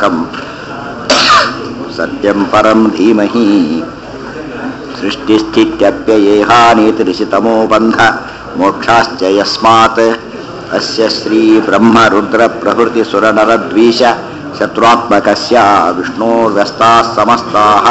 अस्माकं सत्यं परं धीमहि सृष्टिस्थित्यप्ययेहानीतिरिषितमो बन्ध मोक्षाश्च यस्मात् अस्य श्रीब्रह्मरुद्रप्रभृतिसुरनरद्वीष शत्रुत्मकस्य विष्णोर्व्यस्ताः समस्ताः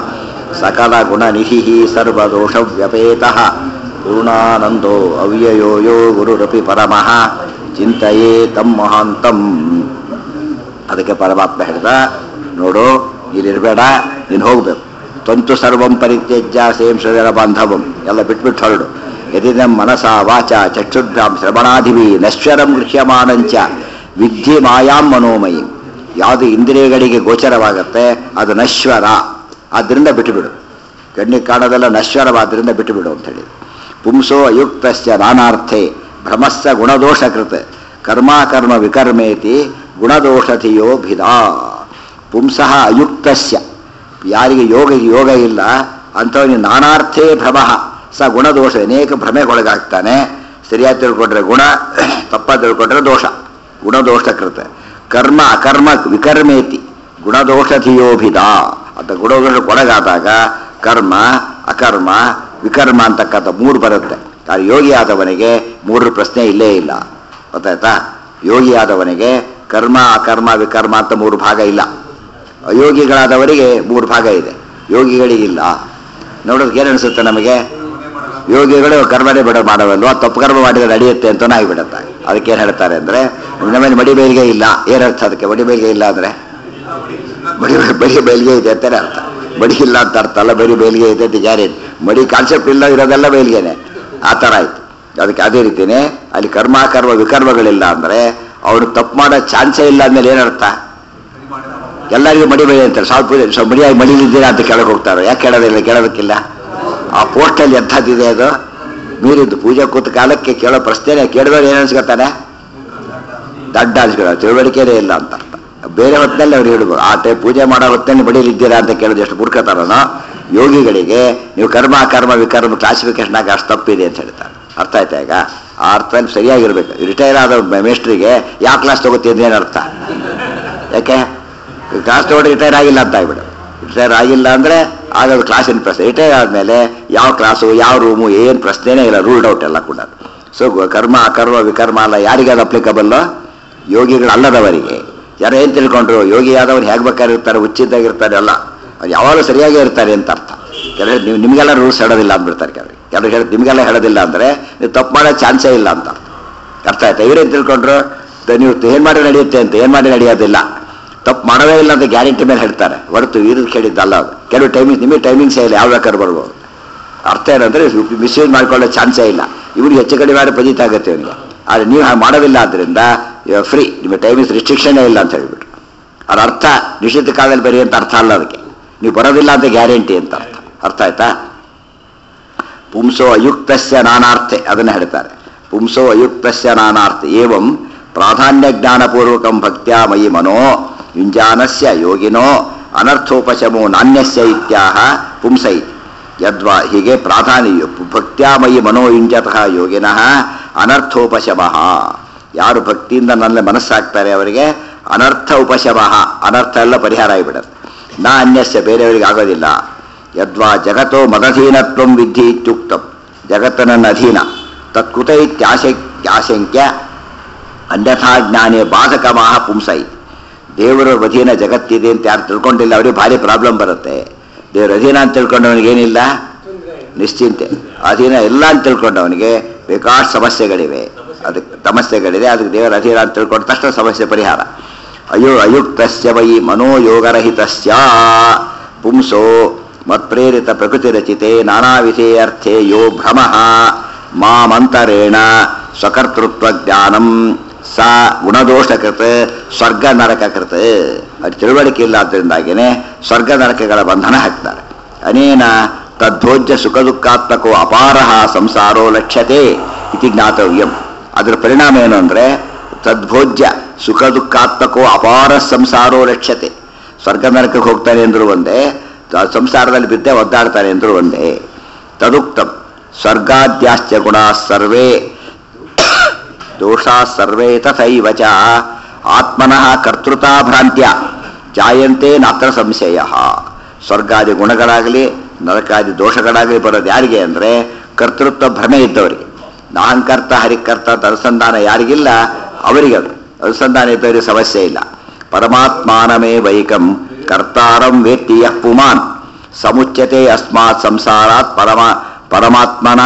सकलगुणनिधिः सर्वदोषव्यपेतः पूर्णानन्दो ಅವ್ಯಯೋ ಯೋ ಗುರುರಪಿ ಪರಮಃ ಚಿಂತೆಯೇ ತಮ್ಮ ಮಹಾಂತಂ ಅದಕ್ಕೆ ಪರಮಾತ್ಮ ಹೇಳ್ದ ನೋಡು ಇಲ್ಲಿರಬೇಡ ನೀನು ಹೋಗ್ಬೇಕು ತಂತು ಸರ್ವಂ ಪರಿತ್ಯಜ್ಯ ಸೇಮ್ ಶ್ರೀರ ಬಾಂಧವಂ ಎಲ್ಲ ಬಿಟ್ಬಿಟ್ಟು ಹೊರಡು ಯದಿದಂ ಮನಸ ವಾಚ ಚಕ್ಷುರ್ಭ್ಯಾಂ ಶ್ರವಣಾಧಿವಿ ನಶ್ವರಂ ಗೃಹ್ಯಮಾನಂಚ ವಿದ್ಯೆ ಮಾಯಾಂ ಮನೋಮಯಿ ಯಾವುದು ಇಂದ್ರಿಯಗಳಿಗೆ ಗೋಚರವಾಗತ್ತೆ ಅದು ನಶ್ವರ ಆದ್ದರಿಂದ ಬಿಟ್ಟುಬಿಡು ಕಣ್ಣಿಗೆ ಕಾಣೋದೆಲ್ಲ ನಶ್ವರವಾದ್ದರಿಂದ ಬಿಟ್ಟುಬಿಡು ಅಂತ ಹೇಳಿ ಪುಂಸೋ ಅಯುಕ್ತಸ್ಯ ನಾನಾರ್ಥೆ ಭ್ರಮಸ್ಸ ಗುಣದೋಷಕೃತ್ ಕರ್ಮಾಕರ್ಮ ವಿಕರ್ಮೇತಿ ಗುಣದೋಷಧಿಯೋ ಭಿದಾ ಪುಂಸಃ ಅಯುಕ್ತಸ್ಯ ಯಾರಿಗೆ ಯೋಗ ಯೋಗ ಇಲ್ಲ ಅಂಥವನಿಗೆ ನಾನಾರ್ಥೇ ಭ್ರಮ ಸ ಗುಣದೋಷ ಅನೇಕ ಭ್ರಮೆಗೊಳಗಾಗ್ತಾನೆ ಸರಿಯಾಗಿ ತಿಳ್ಕೊಂಡ್ರೆ ಗುಣ ತಪ್ಪಾಗಿ ತಿಳ್ಕೊಂಡ್ರೆ ದೋಷ ಗುಣದೋಷಕೃತ ಕರ್ಮ ಅಕರ್ಮ ವಿಕರ್ಮೇತಿ ಗುಣದೋಷಧಿಯೋಭಿದ ಅಂತ ಗುಣದೋಷಕ್ಕೊಳಗಾದಾಗ ಕರ್ಮ ಅಕರ್ಮ ವಿಕರ್ಮ ಅಂತಕ್ಕಂಥ ಮೂರು ಬರುತ್ತೆ ಆ ಯೋಗಿ ಆದವನಿಗೆ ಮೂರು ಪ್ರಶ್ನೆ ಇಲ್ಲೇ ಇಲ್ಲ ಗೊತ್ತಾಯ್ತಾ ಯೋಗಿ ಆದವನಿಗೆ ಕರ್ಮ ಅಕರ್ಮ ವಿಕರ್ಮ ಅಂತ ಮೂರು ಭಾಗ ಇಲ್ಲ ಅಯೋಗಿಗಳಾದವರಿಗೆ ಮೂರು ಭಾಗ ಇದೆ ಯೋಗಿಗಳಿಗಿಲ್ಲ ನೋಡೋದಕ್ಕೆ ಏನು ಅನಿಸುತ್ತೆ ನಮಗೆ ಯೋಗಿಗಳು ಕರ್ಮನೇ ಬಿಡ ಮಾಡವಲ್ವ ತಪ್ಪು ಕರ್ಮ ಮಾಡಿದ್ರೆ ನಡೆಯುತ್ತೆ ಅಂತ ಆಗಿಬಿಡುತ್ತೆ ಅದಕ್ಕೆ ಏನು ಹೇಳ್ತಾರೆ ಅಂದರೆ ನಮ್ಮಲ್ಲಿ ಮಡಿ ಬೇಲಿಗೆ ಇಲ್ಲ ಏನರ್ಥ ಅದಕ್ಕೆ ಮಡಿ ಬೇಲಿಗೆ ಇಲ್ಲ ಅಂದರೆ ಬಡಿ ಬಡಿ ಬೇಲಿಗೆ ಇದೆ ಅಂತಾನೆ ಅರ್ಥ ಮಡಿ ಇಲ್ಲ ಅಂತ ಅರ್ಥ ಅಲ್ಲ ಬರೀ ಬೇಲಿಗೆ ಇದೆ ಅಂತ ಗ್ಯಾರೇಜ್ ಮಡಿ ಕಾನ್ಸೆಪ್ಟ್ ಇಲ್ಲ ಇರೋದೆಲ್ಲ ಬೇಲಿಗೆನೆ ಆ ಥರ ಆಯ್ತು ಅದಕ್ಕೆ ಅದೇ ರೀತಿನೇ ಅಲ್ಲಿ ಕರ್ಮ ಕರ್ಮ ವಿಕರ್ಮಗಳಿಲ್ಲ ಅಂದರೆ ಅವನು ತಪ್ಪು ಮಾಡೋ ಚಾನ್ಸೇ ಇಲ್ಲ ಅಂದಮೇಲೆ ಏನರ್ಥ ಎಲ್ಲರಿಗೂ ಮಡಿ ಬೈ ಅಂತಾರೆ ಸಾವಿರ ಪೂಜೆ ಸ್ವಲ್ಪ ಮಡಿಯಾಗಿ ಮಡಿಲಿದ್ದೀರಾ ಅಂತ ಕೆಳಗೆ ಹೋಗ್ತಾರೆ ಯಾಕೆ ಕೇಳೋದಿಲ್ಲ ಕೇಳೋದಕ್ಕಿಲ್ಲ ಆ ಪೋಸ್ಟಲ್ಲಿ ಎಂಥದ್ದಿದೆ ಅದು ಮೀರಿದ್ದು ಪೂಜೆ ಕೂತ ಕಾಲಕ್ಕೆ ಕೇಳೋ ಪ್ರಶ್ನೆ ಕೇಳಿದವ್ರು ಏನು ಅನ್ಸ್ಕೊತಾನೆ ದಡ್ಡ ಅನ್ಸ್ಕೊಳ್ಳೋ ತಿಳುವಳಿಕೆನೇ ಇಲ್ಲ ಅಂತ ಅರ್ಥ ಬೇರೆ ಹೊತ್ತಿನಲ್ಲಿ ಅವ್ರು ಹೇಳ್ಬೋದು ಆ ಟೈಪ್ ಪೂಜೆ ಮಾಡೋ ಹೊತ್ತಲ್ಲಿ ಬಡಿಲಿದ್ದೀರಾ ಅಂತ ಕೇಳೋದು ಎಷ್ಟು ಬುಡ್ಕತಾರನೋ ಯೋಗಿಗಳಿಗೆ ನೀವು ಕರ್ಮ ಕರ್ಮ ವಿಕರ್ಮ ಕ್ಲಾಸಿಫಿಕೇಶನ್ ಆಗಿ ಅಷ್ಟು ತಪ್ಪಿದೆ ಅಂತ ಹೇಳ್ತಾರೆ ಅರ್ಥ ಆಯ್ತಾ ಈಗ ಆ ಅರ್ಥದಲ್ಲಿ ಸರಿಯಾಗಿರ್ಬೇಕು ರಿಟೈರ್ ಆದ ಮೇಸ್ಟ್ರಿಗೆ ಯಾವ ಕ್ಲಾಸ್ ತಗೋತಿದ್ದೆ ಏನು ಅರ್ಥ ಯಾಕೆ ಕ್ಲಾಸ್ ತಗೊಂಡು ರಿಟೈರ್ ಆಗಿಲ್ಲ ಅಂತ ಆಗ್ಬಿಡು ರಿಟೈರ್ ಆಗಿಲ್ಲ ಅಂದರೆ ಆಗೋದು ಕ್ಲಾಸಿನ ಪ್ರಶ್ನೆ ರಿಟೈರ್ ಆದಮೇಲೆ ಯಾವ ಕ್ಲಾಸು ಯಾವ ರೂಮು ಏನು ಪ್ರಶ್ನೆನೇ ಇಲ್ಲ ರೂಲ್ಡ್ ಔಟ್ ಎಲ್ಲ ಕೂಡ ಸೊ ಕರ್ಮ ಅಕರ್ಮ ವಿಕರ್ಮ ಅಲ್ಲ ಯಾರಿಗೆ ಅದು ಅಪ್ಲಿಕಬಲ್ಲು ಯೋಗಿಗಳಲ್ಲದವರಿಗೆ ಯಾರು ಏನು ತಿಳ್ಕೊಂಡ್ರು ಯೋಗಿ ಆದವ್ರು ಹೇಗೆ ಬೇಕಾಗಿರ್ತಾರೆ ಉಚಿತಾಗಿರ್ತಾರೆ ಅಲ್ಲ ಅವ್ರು ಯಾವಾಗಲೂ ಸರಿಯಾಗೇ ಇರ್ತಾರೆ ಅಂತ ಅರ್ಥ ಕೆಲವರು ನೀವು ನಿಮಗೆಲ್ಲ ರೂಲ್ಸ್ ಹೇಳೋದಿಲ್ಲ ಅಂದ್ಬಿಡ್ತಾರೆ ಕೆಲವರು ಕೆಲವರು ಹೇಳಿ ನಿಮಗೆಲ್ಲ ಹೇಳೋದಿಲ್ಲ ಅಂದರೆ ನೀವು ತಪ್ಪು ಮಾಡೋ ಚಾನ್ಸೇ ಇಲ್ಲ ಅಂತ ಅರ್ಥ ಆಯ್ತಾ ಇವರೇನು ತಿಳ್ಕೊಂಡ್ರು ನೀವು ಏನು ಮಾಡಿ ನಡೆಯುತ್ತೆ ಅಂತ ಏನು ಮಾಡಿ ನಡೆಯೋದಿಲ್ಲ ತಪ್ಪು ಮಾಡೋದೇ ಇಲ್ಲ ಅಂತ ಗ್ಯಾರಂಟಿ ಮೇಲೆ ಹೇಳ್ತಾರೆ ಹೊರತು ಇರೋದು ಕೇಳಿದ್ದಲ್ಲ ಅದು ಕೆಲವು ಟೈಮಿಂಗ್ ನಿಮಗೆ ಟೈಮಿಂಗ್ಸೇ ಇಲ್ಲ ಯಾವ ಬೇಕಾದ್ರೂ ಬರ್ಬೋದು ಅರ್ಥ ಏನಂದರೆ ಮಿಸ್ಯೂಸ್ ಮಾಡ್ಕೊಳ್ಳೋ ಚಾನ್ಸೇ ಇಲ್ಲ ಇವ್ರಿಗೆ ಹೆಚ್ಚು ಕಡಿಮೆ ಮಾಡಿ ಪಜಿತ ಆಗುತ್ತೆ ಇವನಿಗೆ ಆದರೆ ನೀವು ಹಾಗೆ ಮಾಡೋದಿಲ್ಲ ಆದ್ದರಿಂದ ಫ್ರೀ ನಿಮ್ಮ ಟೈಮಿಂಗ್ಸ್ ರಿಸ್ಟ್ರಿಕ್ಷನ್ನೇ ಇಲ್ಲ ಅಂತ ಹೇಳ್ಬಿಟ್ಟು ಅದ್ರ ಅರ್ಥ ನಿಶ್ಚಿತ ಕಾಲದಲ್ಲಿ ಬರೀ ಅಂತ ಅರ್ಥ ಅಲ್ಲ ಅದಕ್ಕೆ ನೀವು ಬರೋದಿಲ್ಲ ಅಂತ ಗ್ಯಾರಂಟಿ ಅಂತ ಅರ್ಥ ಅರ್ಥ ಆಯ್ತಾ ಪುಂಸೋ ಅಯುಕ್ತಸ್ಯ ನಾನಾರ್ಥೆ ಅದನ್ನು ಹೇಳ್ತಾರೆ ಪುಂಸೋ ಅಯುಕ್ತಸ್ಯ ನಾನಾರ್ಥೆ ಏವಂ ಪ್ರಾಧಾನ್ಯ ಜ್ಞಾನಪೂರ್ವಕಂ ಭಕ್ತ್ಯಾ ಮಯಿ ಮನೋ ಯುಂಜಾನಸ್ಯ ಯೋಗಿನೋ ಅನರ್ಥೋಪಶಮೋ ನಾಣ್ಯಸ್ಯ ಇತ್ಯಾಹ ಪುಂಸೈ ಯದ್ವಾ ಹೀಗೆ ಪ್ರಾಧಾನ್ಯ ಭಕ್ತ್ಯಾಮಯಿ ಮನೋ ಯುಂಜತಃ ಯೋಗಿನಃ ಅನರ್ಥೋಪಶಮಃ ಯಾರು ಭಕ್ತಿಯಿಂದ ನನ್ನ ಮನಸ್ಸಾಗ್ತಾರೆ ಅವರಿಗೆ ಅನರ್ಥ ಉಪಶಮಃ ಅನರ್ಥ ಎಲ್ಲ ಪರಿಹಾರ ಆಗಿಬಿಡುತ್ತೆ ನಾ ಅನ್ಯಸ್ಯ ಬೇರೆಯವರಿಗೆ ಆಗೋದಿಲ್ಲ ಯದ್ವಾ ಜಗತ್ತೋ ಮದಧೀನತ್ವಂ ವಿಧಿ ಇತ್ಯುಕ್ತಂ ಜಗತ್ತು ನನ್ನ ಅಧೀನ ತತ್ಕೃತ ಇತ್ಯಾಶಂಕ್ಯ ಅನ್ಯಥಾ ಜ್ಞಾನೇ ಬಾಧಕಮಾಹ ಪುಂಸೈ ದೇವರ ಅಧೀನ ಜಗತ್ತಿದೆ ಅಂತ ಯಾರು ತಿಳ್ಕೊಂಡಿಲ್ಲ ಅವ್ರಿಗೆ ಭಾರಿ ಪ್ರಾಬ್ಲಮ್ ಬರುತ್ತೆ ದೇವರ ಅಧೀನ ಅಂತ ತಿಳ್ಕೊಂಡವನಿಗೆ ಏನಿಲ್ಲ ನಿಶ್ಚಿಂತೆ ಅಧೀನ ಎಲ್ಲ ಅಂತ ತಿಳ್ಕೊಂಡವನಿಗೆ ಬೇಕಾಷ್ಟು ಸಮಸ್ಯೆಗಳಿವೆ ಅದಕ್ಕೆ ಸಮಸ್ಯೆಗಳಿದೆ ಅದಕ್ಕೆ ದೇವರ ಅಧೀನ ಅಂತ ತಿಳ್ಕೊಂಡ ತಕ್ಷಣ ಸಮಸ್ಯೆ ಪರಿಹಾರ ಅಯೋ ಅಯುಕ್ತಸ್ಯ ವೈ ಮನೋಯೋಗರಹಿತಸ್ಯ ಪುಂಸೋ ಮತ್ಪ್ರೇರಿತ ಪ್ರಕೃತಿ ರಚಿತೆ ನಾನಾ ವಿಧೇಯರ್ಥೆ ಯೋ ಭ್ರಮ ಮಾಮಂತರೇಣ ಸ್ವಕರ್ತೃತ್ವ ಜ್ಞಾನಂ ಸ ಗುಣದೋಷಕೃತ ಸ್ವರ್ಗ ನರಕಕೃತ ಅದು ತಿಳುವಳಿಕೆ ಇಲ್ಲ ಆದ್ದರಿಂದಾಗಿಯೇ ಸ್ವರ್ಗ ನರಕಗಳ ಬಂಧನ ಹಾಕ್ತಾರೆ ಅನೇನ ತದ್ಭೋಜ್ಯ ಸುಖ ದುಃಖಾತ್ಮಕೋ ಅಪಾರ ಸಂಸಾರೋ ಲಕ್ಷ್ಯತೆ ಇತಿ ಜ್ಞಾತವ್ಯಂ ಅದರ ಪರಿಣಾಮ ಏನು ಅಂದರೆ ತದ್ಭೋಜ್ಯ ಸುಖ ದುಃಖಾತ್ಮಕೋ ಅಪಾರ ಸಂಸಾರೋ ಲಕ್ಷ್ಯತೆ ಸ್ವರ್ಗ ನರಕಕ್ಕೆ ಹೋಗ್ತಾನೆ ಅಂದ್ರು ಒಂದೇ ಸಂಸಾರದಲ್ಲಿ ಬಿದ್ದೆ ಒದ್ದಾಡ್ತಾನೆ ಅಂದ್ರು ಒಂದೇ ತದುಕ್ತಂ ಸ್ವರ್ಗಾದ್ಯಾಶ್ಚ ಗುಣ ಸರ್ವೇ ದೋಷಾ ಸರ್ವೇ ತಥೈವ ಚ ಆತ್ಮನಃ ಕರ್ತೃತಾ ಭ್ರಾಂತ್ಯ ಜಾಯಂತೆ ನಾತ್ರ ಸಂಶಯ ಸ್ವರ್ಗಾದಿ ಗುಣಗಳಾಗಲಿ ನರಕಾದಿ ದೋಷಗಳಾಗಲಿ ಬರೋದು ಯಾರಿಗೆ ಅಂದರೆ ಕರ್ತೃತ್ವ ಭ್ರಮೆ ಇದ್ದವರಿಗೆ ನಾಹಂಕರ್ತ ಹರಿಕರ್ತ ಅಂತ ಅನುಸಂಧಾನ ಯಾರಿಗಿಲ್ಲ ಅವರಿಗೆ ಅದು ಅನುಸಂಧಾನ ಇದ್ದವರಿಗೆ ಸಮಸ್ಯೆ ಇಲ್ಲ ಪರಮಾತ್ಮಾನಮೇ ವೈಕಂ ಕರ್ತಾರಂ ವೇತ್ತಿ ಯಃ ಪುಮಾನ್ ಸಮುಚ್ಯತೆ ಅಸ್ಮಾತ್ ಸಂಸಾರಾತ್ ಪರಮ ಪರಮಾತ್ಮನ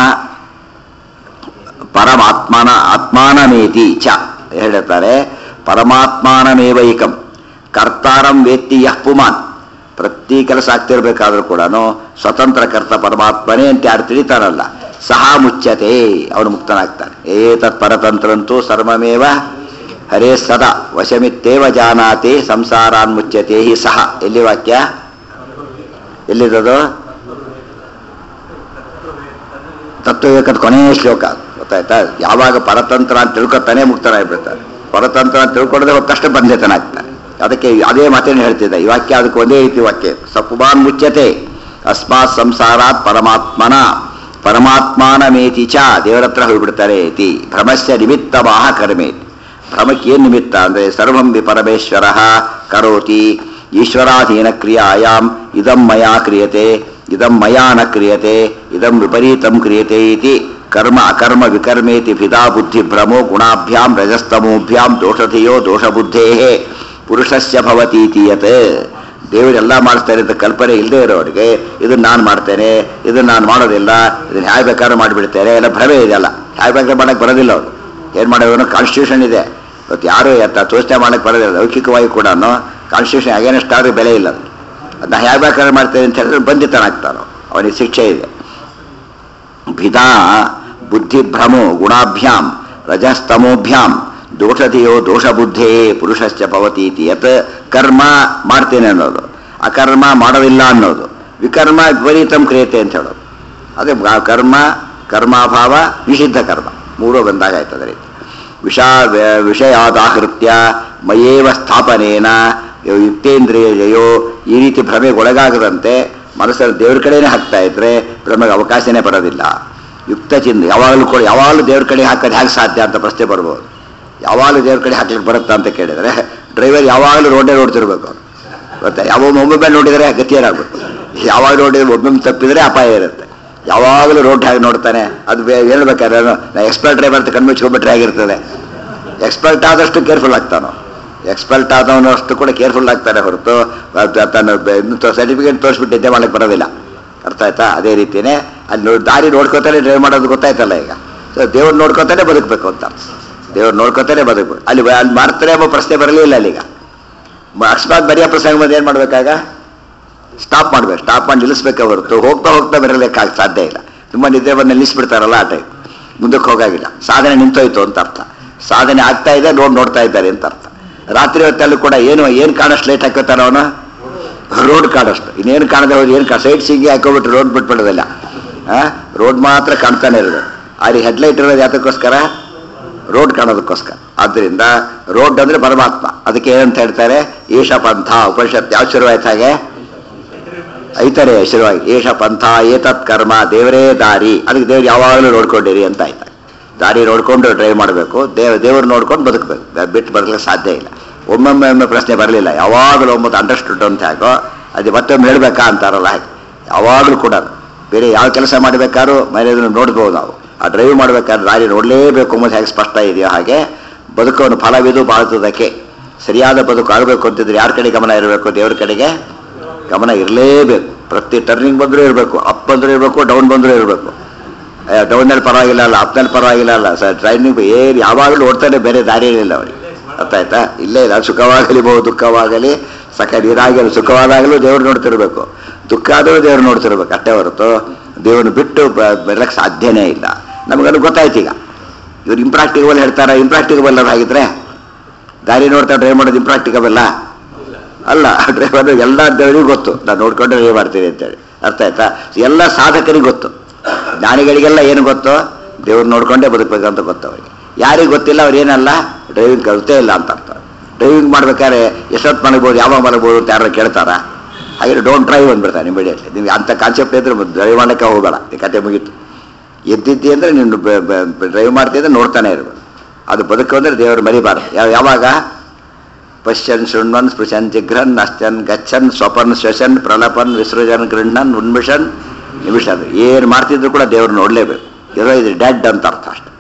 ಪರಮಾತ್ಮನ ಆತ್ಮಾನಮೇತಿ ಚ ಹೇಳ್ತಾರೆ ಪರಮಾತ್ಮಾನಮೇವೈಕಂ ಕರ್ತಾರಂ ವೇತ್ತಿ ಯಃ ಪುಮಾನ್ ಪ್ರತಿ ಕೆಲಸ ಆಗ್ತಿರ್ಬೇಕಾದ್ರೂ ಕೂಡ ಸ್ವತಂತ್ರ ಕರ್ತ ಪರಮಾತ್ಮನೇ ಅಂತ ಯಾರು ತಿಳಿತಾರಲ್ಲ ಸಹ ಮುಚ್ಚತೆ ಅವನು ಮುಕ್ತನಾಗ್ತಾನೆ ಏತತ್ ಪರತಂತ್ರಂತೂ ಸರ್ವಮೇವ ಹರೇ ಸದಾ ವಶಮಿತ್ತೇವ ಜಾನಾತಿ ಸಂಸಾರಾನ್ ಮುಚ್ಚತೆ ಹಿ ಸಹ ಎಲ್ಲಿ ವಾಕ್ಯ ಎಲ್ಲಿರೋದು ತತ್ವವೇಕದ ಕೊನೆಯ ಶ್ಲೋಕ ಗೊತ್ತಾಯ್ತಾ ಯಾವಾಗ ಪರತಂತ್ರ ಅಂತ ತಿಳ್ಕೊತಾನೆ ಮುಕ್ತನಾಗ್ಬಿಡ್ತಾರೆ ಪರತಂತ್ರ ಅಂತ ತಿಳ್ಕೊಂಡ್ರೆ ತಕ್ಷಣ ಬಂಧಿತನಾಗ್ತಾನೆ ಅದಕ್ಕೆ ಅದೇ ಮಾತೇನು ಹೇಳ್ತಿದ್ದೆ ಈ ವಾಕ್ಯ ಅದಕ್ಕೆ ಒಂದೇ ರೀತಿ ವಾಕ್ಯ ಸಪುಮಾನ್ ಮುಚ್ಚತೆ ಅಸ್ಮಾತ್ ಸಂಸಾರಾತ್ ಪರಮಾತ್ಮನ ಪರಮಾತ್ಮಾನಮೇತಿ ಚ ದೇವರ ಹತ್ರ ಹೋಗ್ಬಿಡ್ತಾರೆ ಇತಿ ಭ್ರಮಸ್ಯ ನಿಮಿತ್ತವಾಹ ಕರ್ಮೇತಿ ಭ್ರಮಕ್ಕೆ ಏನು ನಿಮಿತ್ತ ಅಂದರೆ ಸರ್ವಂ ವಿ ಪರಮೇಶ್ವರ ಕರೋತಿ ಈಶ್ವರಾಧೀನ ಕ್ರಿಯಾಯಾಮ್ ಇದಂ ಮಯಾ ಕ್ರಿಯತೆ ಇದಂ ಮಯಾ ನ ಕ್ರಿಯತೆ ಇದಂ ವಿಪರೀತಂ ಕ್ರಿಯತೆ ಇತಿ ಕರ್ಮ ಅಕರ್ಮ ವಿಕರ್ಮೇತಿ ಭಿದಾ ಬುದ್ಧಿ ಭ್ರಮೋ ಗುಣಾಭ್ಯಾಂ ರಜಸ್ತಮೋಭ್ಯಾಂ ದೋಷಧಿಯೋ ದೋಷಬುದ್ಧೇ ಪುರುಷಸ್ಯ ಭವತೀತಿ ಯತ್ ದೇವರೆಲ್ಲ ಮಾಡ್ತಾರೆ ಅಂತ ಕಲ್ಪನೆ ಇಲ್ಲದೆ ಇರೋರಿಗೆ ಇದನ್ನ ನಾನು ಮಾಡ್ತೇನೆ ಇದನ್ನ ನಾನು ಮಾಡೋದಿಲ್ಲ ಇದನ್ನ ಹೇಗೆ ಬೇಕಾದ್ರೂ ಮಾಡಿಬಿಡ್ತೇನೆ ಎಲ್ಲ ಭ್ರಮೆ ಇದೆಯಲ್ಲ ಹೇಗೆ ಬೇಕಾದ್ರೆ ಮಾಡಕ್ಕೆ ಬರೋದಿಲ್ಲ ಅವರು ಏನು ಮಾಡೋದು ಕಾನ್ಸ್ಟಿಟ್ಯೂಷನ್ ಇದೆ ಇವತ್ತು ಯಾರು ಎತ್ತ ತೋಚನೆ ಮಾಡಕ್ಕೆ ಬರೋದಿಲ್ಲ ಲೌಕಿಕವಾಗಿ ಕೂಡ ಕಾನ್ಸ್ಟಿಟ್ಯೂಷನ್ ಅಗೇನೆಸ್ಟ್ ಆದ್ರೆ ಬೆಲೆ ಇಲ್ಲ ಅದು ಅದನ್ನ ಹೇಗೆ ಬೇಕಾದ್ರೆ ಮಾಡ್ತೇನೆ ಅಂತ ಹೇಳಿದ್ರೆ ಬಂಧಿತನಾಗ್ತಾನೋ ಅವನಿಗೆ ಶಿಕ್ಷೆ ಇದೆ ಭಿದಾ ಬುದ್ಧಿಭ್ರಮೋ ಗುಣಾಭ್ಯಾಂ ರಜಸ್ತಮೋಭ್ಯಾಂ ದೋಷಧಿಯೋ ದೋಷಬುದ್ಧೇ ಪುರುಷಶ್ಚ ಭವತೀತಿ ಯತ್ ಕರ್ಮ ಮಾಡ್ತೇನೆ ಅನ್ನೋದು ಅಕರ್ಮ ಮಾಡೋದಿಲ್ಲ ಅನ್ನೋದು ವಿಕರ್ಮ ವಿಪರೀತಂ ಕ್ರಿಯತೆ ಅಂತ ಹೇಳೋದು ಅದೇ ಗ- ಕರ್ಮ ಕರ್ಮಾಭಾವ ನಿಷಿದ್ಧ ಕರ್ಮ ಮೂರೂ ಬಂದಾಗ ಆಯ್ತದ ರೀತಿ ವಿಷ ವಿಷಯಾದಾಹೃತ್ಯ ಮಯೇವ ಸ್ಥಾಪನೇನ ಯುಕ್ತೇಂದ್ರಿಯೋ ಈ ರೀತಿ ಭ್ರಮೆಗೊಳಗಾಗದಂತೆ ಮನಸ್ಸನ್ನು ದೇವ್ರ ಕಡೆನೇ ಹಾಕ್ತಾ ಇದ್ರೆ ಭ್ರಮೆಗೆ ಅವಕಾಶನೇ ಬರೋದಿಲ್ಲ ಯುಕ್ತ ಚಿಂತ ಯಾವಾಗಲೂ ಕೂಡ ಯಾವಾಗಲೂ ದೇವ್ರ ಕಡೆ ಹಾಕೋದು ಹೇಗೆ ಸಾಧ್ಯ ಅಂತ ಪ್ರಶ್ನೆ ಬರ್ಬೋದು ಯಾವಾಗಲೂ ದೇವ್ರ ಕಡೆ ಹಾಕ್ಲಿಕ್ಕೆ ಬರುತ್ತಾ ಅಂತ ಕೇಳಿದ್ರೆ ಡ್ರೈವರ್ ಯಾವಾಗಲೂ ರೋಡೇ ನೋಡ್ತಿರ್ಬೇಕು ಅವ್ರು ಗೊತ್ತಾ ಯಾವ ಒಮ್ಮೊಮ್ಮೆ ನೋಡಿದರೆ ಗತಿ ಏನಾಗ್ಬೇಕು ಯಾವಾಗ ನೋಡಿದ್ರೆ ಒಮ್ಮೊಮ್ಮೆ ತಪ್ಪಿದ್ರೆ ಅಪಾಯ ಇರುತ್ತೆ ಯಾವಾಗಲೂ ರೋಡ್ ಹೇಗೆ ನೋಡ್ತಾನೆ ಅದು ಬೇ- ಹೇಳ್ಬೇಕಾದ್ರೆ ನಾ ಎಕ್ಸ್ಪರ್ಟ್ ಡ್ರೈವರ್ ಅಂತ ಕಣ್ಮುಚ್ಕೊಂಡ್ಬಿಟ್ರೆ ಹೇಗಿರ್ತದೆ ಎಕ್ಸ್ಪರ್ಟ್ ಆದಷ್ಟು ಕೇರ್ಫುಲ್ ಆಗ್ತಾನೋ ಎಕ್ಸ್ಪರ್ಟ್ ಆದವನಷ್ಟು ಕೂಡ ಕೇರ್ಫುಲ್ ಆಗ್ತಾನೆ ಹೊರತು ಅದ್- ತನ್ನ ಸರ್ಟಿಫಿಕೇಟ್ ತೋರಿಸ್ಬಿಟ್ಟು ನಿದ್ದೆ ಮಾಡಕ್ಕೆ ಬರೋದಿಲ್ಲ ಅರ್ಥ ಆಯ್ತಾ ಅದೇ ರೀತಿಯೇ ಅಲ್ಲಿ ನೋ- ದಾರಿ ನೋಡ್ಕೋತಾನೆ ಡ್ರೈವ್ ಮಾಡೋದು ಗೊತ್ತಾಯ್ತಲ್ಲ ಈಗ ಸೊ ದೇವ್ರು ನೋಡ್ಕೋತಾನೆ ಬದುಕಬೇಕು ಅಂತ ದೇವ್ರು ನೋಡ್ಕೋತಾನೆ ಬದುಕಬೇಕು ಅಲ್ಲಿ ಬ- ಅಲ್ಲಿ ಮಾಡ್ತಾರೆ ಎಂಬ ಪ್ರಶ್ನೆ ಬರಲಿಲ್ಲ ಅಲ್ಲೀಗ ಮ- ಅಕಸ್ಮಾತ್ ಬರೆಯೋ ಪ್ರಸಂಗ ಬಂದು ಏನು ಮಾಡ್ಬೇಕಾಗ ಸ್ಟಾಪ್ ಮಾಡ್ಬೇಕು ಸ್ಟಾಪ್ ಮಾಡಿ ನಿಲ್ಲಿಸ್ಬೇಕೆ ಹೊರತು ಹೋಗ್ತಾ ಹೋಗ್ತಾ ಬರಲಿಕ್ಕಾಗ ಸಾಧ್ಯ ಇಲ್ಲ ತುಂಬ ನಿದ್ದೆ ಬಂದು ನಿಲ್ಲಿಸ್ಬಿಡ್ತಾರಲ್ಲ ಆ ಟೈಪ್ ಮುಂದಕ್ಕೆ ಹೋಗಾಗಿಲ್ಲ ಸಾಧನೆ ನಿಂತೋಯ್ತು ಅಂತ ಅರ್ಥ ಸಾಧನೆ ಆಗ್ತಾ ಇದೆ ನೋಡ್ ನೋಡ್ತಾ ಇದ್ದಾರೆ ಅಂತ ಅರ್ಥ ರಾತ್ರಿ ಹೊತ್ತಲ್ಲೂ ಕೂಡ ಏನು ಏನು ಕಾಣಷ್ಟು ಲೇಟ್ ಹಾಕೋತಾನ ಅವನು ರೋಡ್ ಕಾಣಷ್ಟು ಇನ್ನೇನು ಕಾಣದೆ ಹೋಗಿ ಏನು ಸೈಡ್ ಸಿಂಗಿ ಹಾಕೋಬಿಟ್ಟು ರೋಡ್ ಬಿಟ್ಬಿಡೋದಿಲ್ಲ ರೋಡ್ ಮಾತ್ರ ಕಾಣ್ತಾನೆ ಇರೋದು ಅಲ್ಲಿ ಹೆಡ್ಲೈಟ್ ಇರೋದು ಯಾತಕ್ಕೋಸ್ಕರ ರೋಡ್ ಕಾಣೋದಕ್ಕೋಸ್ಕರ ಆದ್ದರಿಂದ ರೋಡ್ ಅಂದ್ರೆ ಪರಮಾತ್ಮ ಅದಕ್ಕೆ ಏನಂತ ಹೇಳ್ತಾರೆ ಏಷ ಪಂಥ ಉಪನಿಷತ್ ಯಾವ ಶುರುವಾಯ್ತು ಹಾಗೆ ಐತರೆ ಶುರುವಾಗಿ ಏಷ ಪಂಥ ಏತತ್ ಕರ್ಮ ದೇವರೇ ದಾರಿ ಅದಕ್ಕೆ ದೇವ್ರು ಯಾವಾಗಲೂ ನೋಡ್ಕೊಂಡಿರಿ ಅಂತ ಆಯ್ತು ದಾರಿ ನೋಡ್ಕೊಂಡು ಡ್ರೈವ್ ಮಾಡಬೇಕು ದೇವ್ ದೇವ್ರು ನೋಡ್ಕೊಂಡು ಬದುಕಬೇಕು ಅದ್ ಬಿಟ್ಟು ಬದುಕಲಿಕ್ಕೆ ಸಾಧ್ಯ ಇಲ್ಲ ಒಮ್ಮೊಮ್ಮೆ ಒಮ್ಮೆ ಪ್ರಶ್ನೆ ಬರಲಿಲ್ಲ ಯಾವಾಗಲೂ ಒಮ್ಮೆ ಅಂಡರ್ಸ್ಟುಡ್ ಅಂತ ಹಾಕೋ ಅದು ಮತ್ತೊಮ್ಮೆ ಹೇಳ್ಬೇಕಾ ಅಂತಾರಲ್ಲ ಹಾಗೆ ಯಾವಾಗಲೂ ಕೂಡ ಬೇರೆ ಯಾವ ಕೆಲಸ ಮಾಡಬೇಕಾದ್ರೂ ಮನೆ ನೋಡ್ಬೋದು ನಾವು ಆ ಡ್ರೈವ್ ಮಾಡ್ಬೇಕಾದ್ರೆ ದಾರಿ ನೋಡಲೇಬೇಕು ಅನ್ನೋದು ಹೇಗೆ ಸ್ಪಷ್ಟ ಇದೆಯೋ ಹಾಗೆ ಬದುಕವನ್ನು ಫಲವಿದು ಬಾಳುವುದಕ್ಕೆ ಸರಿಯಾದ ಬದುಕು ಆಗಬೇಕು ಅಂತಿದ್ರೆ ಯಾರ ಕಡೆ ಗಮನ ಇರಬೇಕು ದೇವ್ರ ಕಡೆಗೆ ಗಮನ ಇರಲೇಬೇಕು ಪ್ರತಿ ಟರ್ನಿಂಗ್ ಬಂದರೂ ಇರಬೇಕು ಅಪ್ ಬಂದರೂ ಇರಬೇಕು ಡೌನ್ ಬಂದರೂ ಇರಬೇಕು ಡೌನಲ್ಲಿ ಪರವಾಗಿಲ್ಲ ಅಲ್ಲ ಅಪ್ನಲ್ಲಿ ಪರವಾಗಿಲ್ಲ ಅಲ್ಲ ಸರ್ ಟ್ರೈನಿಂಗ್ ಏನು ಯಾವಾಗಲೂ ಓಡ್ತಾನೆ ಬೇರೆ ದಾರಿ ಇರಲಿಲ್ಲ ಅವನಿಗೆ ಅರ್ಥ ಆಯ್ತಾ ಇಲ್ಲೇ ಇಲ್ಲ ಸುಖವಾಗಲಿ ಬಹು ದುಃಖವಾಗಲಿ ಸಕ ನೀರಾಗಲಿ ಸುಖವಾದಾಗಲೂ ದೇವ್ರು ನೋಡ್ತಿರ್ಬೇಕು ದುಃಖ ಆದರೂ ದೇವ್ರು ನೋಡ್ತಿರ್ಬೇಕು ಅಷ್ಟೇ ಹೊರತು ದೇವ್ರನ್ನ ಬಿಟ್ಟು ಬರಲಿಕ್ಕೆ ಸಾಧ್ಯನೇ ಇಲ್ಲ ನಮಗದು ಗೊತ್ತಾಯ್ತು ಈಗ ಇವ್ರು ಇಂಪ್ರಾಕ್ಟಿಕಬಲ್ ಹೇಳ್ತಾರೆ ಇಂಪ್ರಾಕ್ಟಿಕಬಲ್ ಅದು ಹಾಗಿದ್ರೆ ದಾರಿ ನೋಡ್ತಾ ಡ್ರೈವ್ ಮಾಡೋದು ಇಂಪ್ರಾಕ್ಟಿಕಬಲ್ಲ ಅಲ್ಲ ಡ್ರೈವರ್ ಎಲ್ಲ ದೇವರಿಗೂ ಗೊತ್ತು ನಾನು ನೋಡ್ಕೊಂಡು ಡ್ರೈವ್ ಮಾಡ್ತೀನಿ ಅಂತೇಳಿ ಅರ್ಥ ಆಯ್ತಾ ಎಲ್ಲ ಸಾಧಕರಿಗೆ ಗೊತ್ತು ಜ್ಞಾನಿಗಳಿಗೆಲ್ಲ ಏನು ಗೊತ್ತು ದೇವ್ರು ನೋಡ್ಕೊಂಡೇ ಬದುಕಬೇಕಂತ ಗೊತ್ತು ಅವರಿಗೆ ಯಾರಿಗೆ ಗೊತ್ತಿಲ್ಲ ಅವ್ರು ಏನಲ್ಲ ಡ್ರೈವಿಂಗ್ ಕಲಿತೇ ಇಲ್ಲ ಅಂತ ಅರ್ಥ ಡ್ರೈವಿಂಗ್ ಮಾಡ್ಬೇಕಾದ್ರೆ ಎಷ್ಟೊತ್ತು ಮಲಗ್ಬೋದು ಯಾವಾಗ ಮಲಗ್ಬೋದು ಅಂತ ಯಾರು ಕೇಳ್ತಾರ ಹಾಗೆ ಡೋಂಟ್ ಡ್ರೈವ್ ಅಂದ್ಬಿಡ್ತಾನೆ ಇಮಿಡಿಯೇಟ್ಲಿ ನಿಮ್ಗೆ ಅಂಥ ಕಾನ್ಸೆಪ್ಟ್ ಇದ್ರೆ ಡ್ರೈವ್ ಮಾಡೋಕ್ಕೆ ಹೋಗಬೇಡ ಈ ಕತೆ ಮುಗೀತು ಎದ್ದಿದ್ದಿ ಅಂದರೆ ನೀನು ಡ್ರೈವ್ ಮಾಡ್ತಿದ್ರೆ ನೋಡ್ತಾನೆ ಇರ್ಬೇಕು ಅದು ಬದುಕು ಅಂದರೆ ದೇವರು ಮರಿಬಾರ್ದು ಯಾವ ಯಾವಾಗ ಪಶ್ಯನ್ ಶೃಣ್ವನ್ ಸ್ಪೃಶನ್ ಜಿಘ್ರನ್ ನಶ್ಚನ್ ಗಚ್ಚನ್ ಸ್ವಪನ್ ಶ್ವಸನ್ ಪ್ರಲಪನ್ ವಿಸೃಜನ್ ಗೃಹ್ಣನ್ ಉನ್ಮಿಷನ್ ನಿಮಿಷನ್ ಏನು ಮಾಡ್ತಿದ್ರು ಕೂಡ ದೇವ್ರು ನೋಡಲೇಬೇಕು ಇರೋ ಇದು ಡೆಡ್ ಅಂತ ಅರ್ಥ ಅಷ್ಟೆ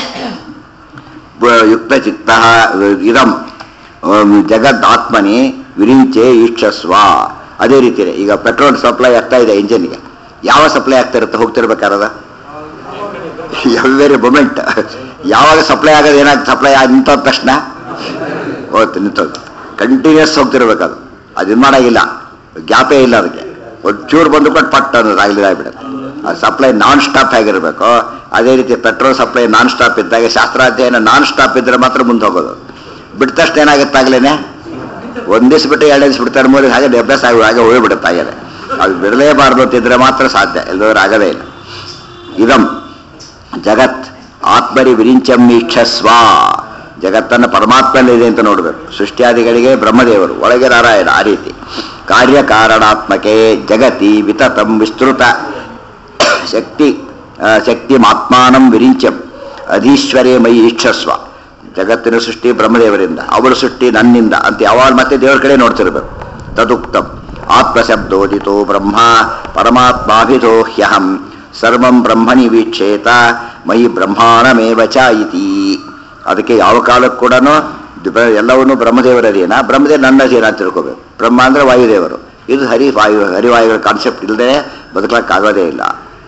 ಯುಕ್ತ ಚಿತ್ತ ಇದಂ ಜಗದ್ ಆತ್ಮನಿ ವಿರಿಂಚೆ ಈಕ್ಷಸ್ವ ಅದೇ ರೀತಿಯೇ ಈಗ ಪೆಟ್ರೋಲ್ ಸಪ್ಲೈ ಆಗ್ತಾ ಇದೆ ಇಂಜಿನ್ಗೆ ಯಾವ ಸಪ್ಲೈ ಆಗ್ತಾ ಇರುತ್ತೆ ಹೋಗ್ತಿರ್ಬೇಕಾರದ ಎವ್ರಿ ಮೊಮೆಂಟ್ ಯಾವಾಗ ಸಪ್ಲೈ ಆಗೋದು ಏನಾಗ್ತದೆ ಸಪ್ಲೈ ನಿಂತ ತಕ್ಷಣ ಹೋಗುತ್ತೆ ನಿಂತೋದು ಕಂಟಿನ್ಯೂಸ್ ಹೋಗ್ತಿರ್ಬೇಕದು ಅದು ಇದು ಮಾಡಾಗಿಲ್ಲ ಗ್ಯಾಪೇ ಇಲ್ಲ ಅದಕ್ಕೆ ಒಂಚೂರು ಬಂದು ಕೊಟ್ಟು ಪಟ್ ಅನ್ನೋದು ಆಗಲಿಲ್ಲ ಆಗ್ಬಿಡುತ್ತೆ ಅದು ಸಪ್ಲೈ ನಾನ್ ಸ್ಟಾಪ್ ಆಗಿರಬೇಕು ಅದೇ ರೀತಿ ಪೆಟ್ರೋಲ್ ಸಪ್ಲೈ ನಾನ್ ಸ್ಟಾಪ್ ಇದ್ದಾಗ ಶಾಸ್ತ್ರಾಧ್ಯಯನ ನಾನ್ ಸ್ಟಾಪ್ ಇದ್ದರೆ ಮಾತ್ರ ಮುಂದೆ ಹೋಗೋದು ಬಿಟ್ಟ ತಕ್ಷಣ ಏನಾಗುತ್ತೆ ಆಗ್ಲೇನೆ ಒಂದ್ ದಿವಸ ಬಿಟ್ಟು ಎರಡು ದಿವಸ ಬಿಡ್ತಾರೆ ಮೂರು ದಿವಸ ಹಾಗೆ ಅಭ್ಯಾಸ ಆಗಿ ಹಾಗೆ ಹೋಗ್ಬಿಡುತ್ತೆ ಹಾಗೆ ಅದು ಬಿಡಲೇಬಾರ್ದು ಅಂತಿದ್ರೆ ಮಾತ್ರ ಸಾಧ್ಯ ಎಲ್ಲದವ್ರು ಆಗದೇ ಇಲ್ಲ ಇದಂ ಜಗತ್ ಆತ್ಮರಿ ವಿರಿಂಚಂ ಈಕ್ಷಸ್ವ ಜಗತ್ತನ್ನು ಪರಮಾತ್ಮನಲ್ಲಿದೆ ಅಂತ ನೋಡಬೇಕು ಸೃಷ್ಟಿಯಾದಿಗಳಿಗೆ ಬ್ರಹ್ಮದೇವರು ಒಳಗೆ ನಾರಾಯಣ ಆ ರೀತಿ ಕಾರ್ಯಕಾರಣಾತ್ಮಕೆ ಜಗತಿ ವಿತತಂ ವಿಸ್ತೃತ ಶಕ್ತಿ ಆ, ಶಕ್ತಿ ಆತ್ಮಾನಂ ವಿರಿಂಚಂ ಅಧೀಶ್ವರೇ ಮೈ ಈಕ್ಷಸ್ವ ಜಗತ್ತಿನ ಸೃಷ್ಟಿ ಬ್ರಹ್ಮದೇವರಿಂದ ಅವಳ ಸೃಷ್ಟಿ ನನ್ನಿಂದ ಅಂತ ಯಾವಾಗ ಮತ್ತೆ ದೇವರ ಕಡೆ ನೋಡ್ತಿರ್ಬೇಕು ತದುಕ್ತಂ ಆತ್ಮಶಬ್ದೋದಿತೋ ಬ್ರಹ್ಮ ಪರಮಾತ್ಮಾಭಿಧೋ ಹ್ಯಹಂ ಸರ್ವಂ ಬ್ರಹ್ಮಣಿ ವೀಕ್ಷೇತ ಮೈ ಬ್ರಹ್ಮಾಣಮೇವ ಚ ಇತಿ ಅದಕ್ಕೆ ಯಾವ ಕಾಲಕ್ಕೂ ಕೂಡ ಎಲ್ಲವನ್ನೂ ಬ್ರಹ್ಮದೇವರ ಅಧೀನ ಬ್ರಹ್ಮದೇವ ನನ್ನ ಅಧೀನ ಅಂತ ತಿಳ್ಕೋಬೇಕು ಬ್ರಹ್ಮ ಅಂದ್ರೆ ವಾಯುದೇವರು ಇದು ಹರಿ ವಾಯು ಹರಿವಾಯುಗಳ ಕಾನ್ಸೆಪ್ಟ್ ಇಲ್ಲದೆ ಬದುಕಲಿಕ್ಕಾಗೋದೇ ಇಲ್ಲ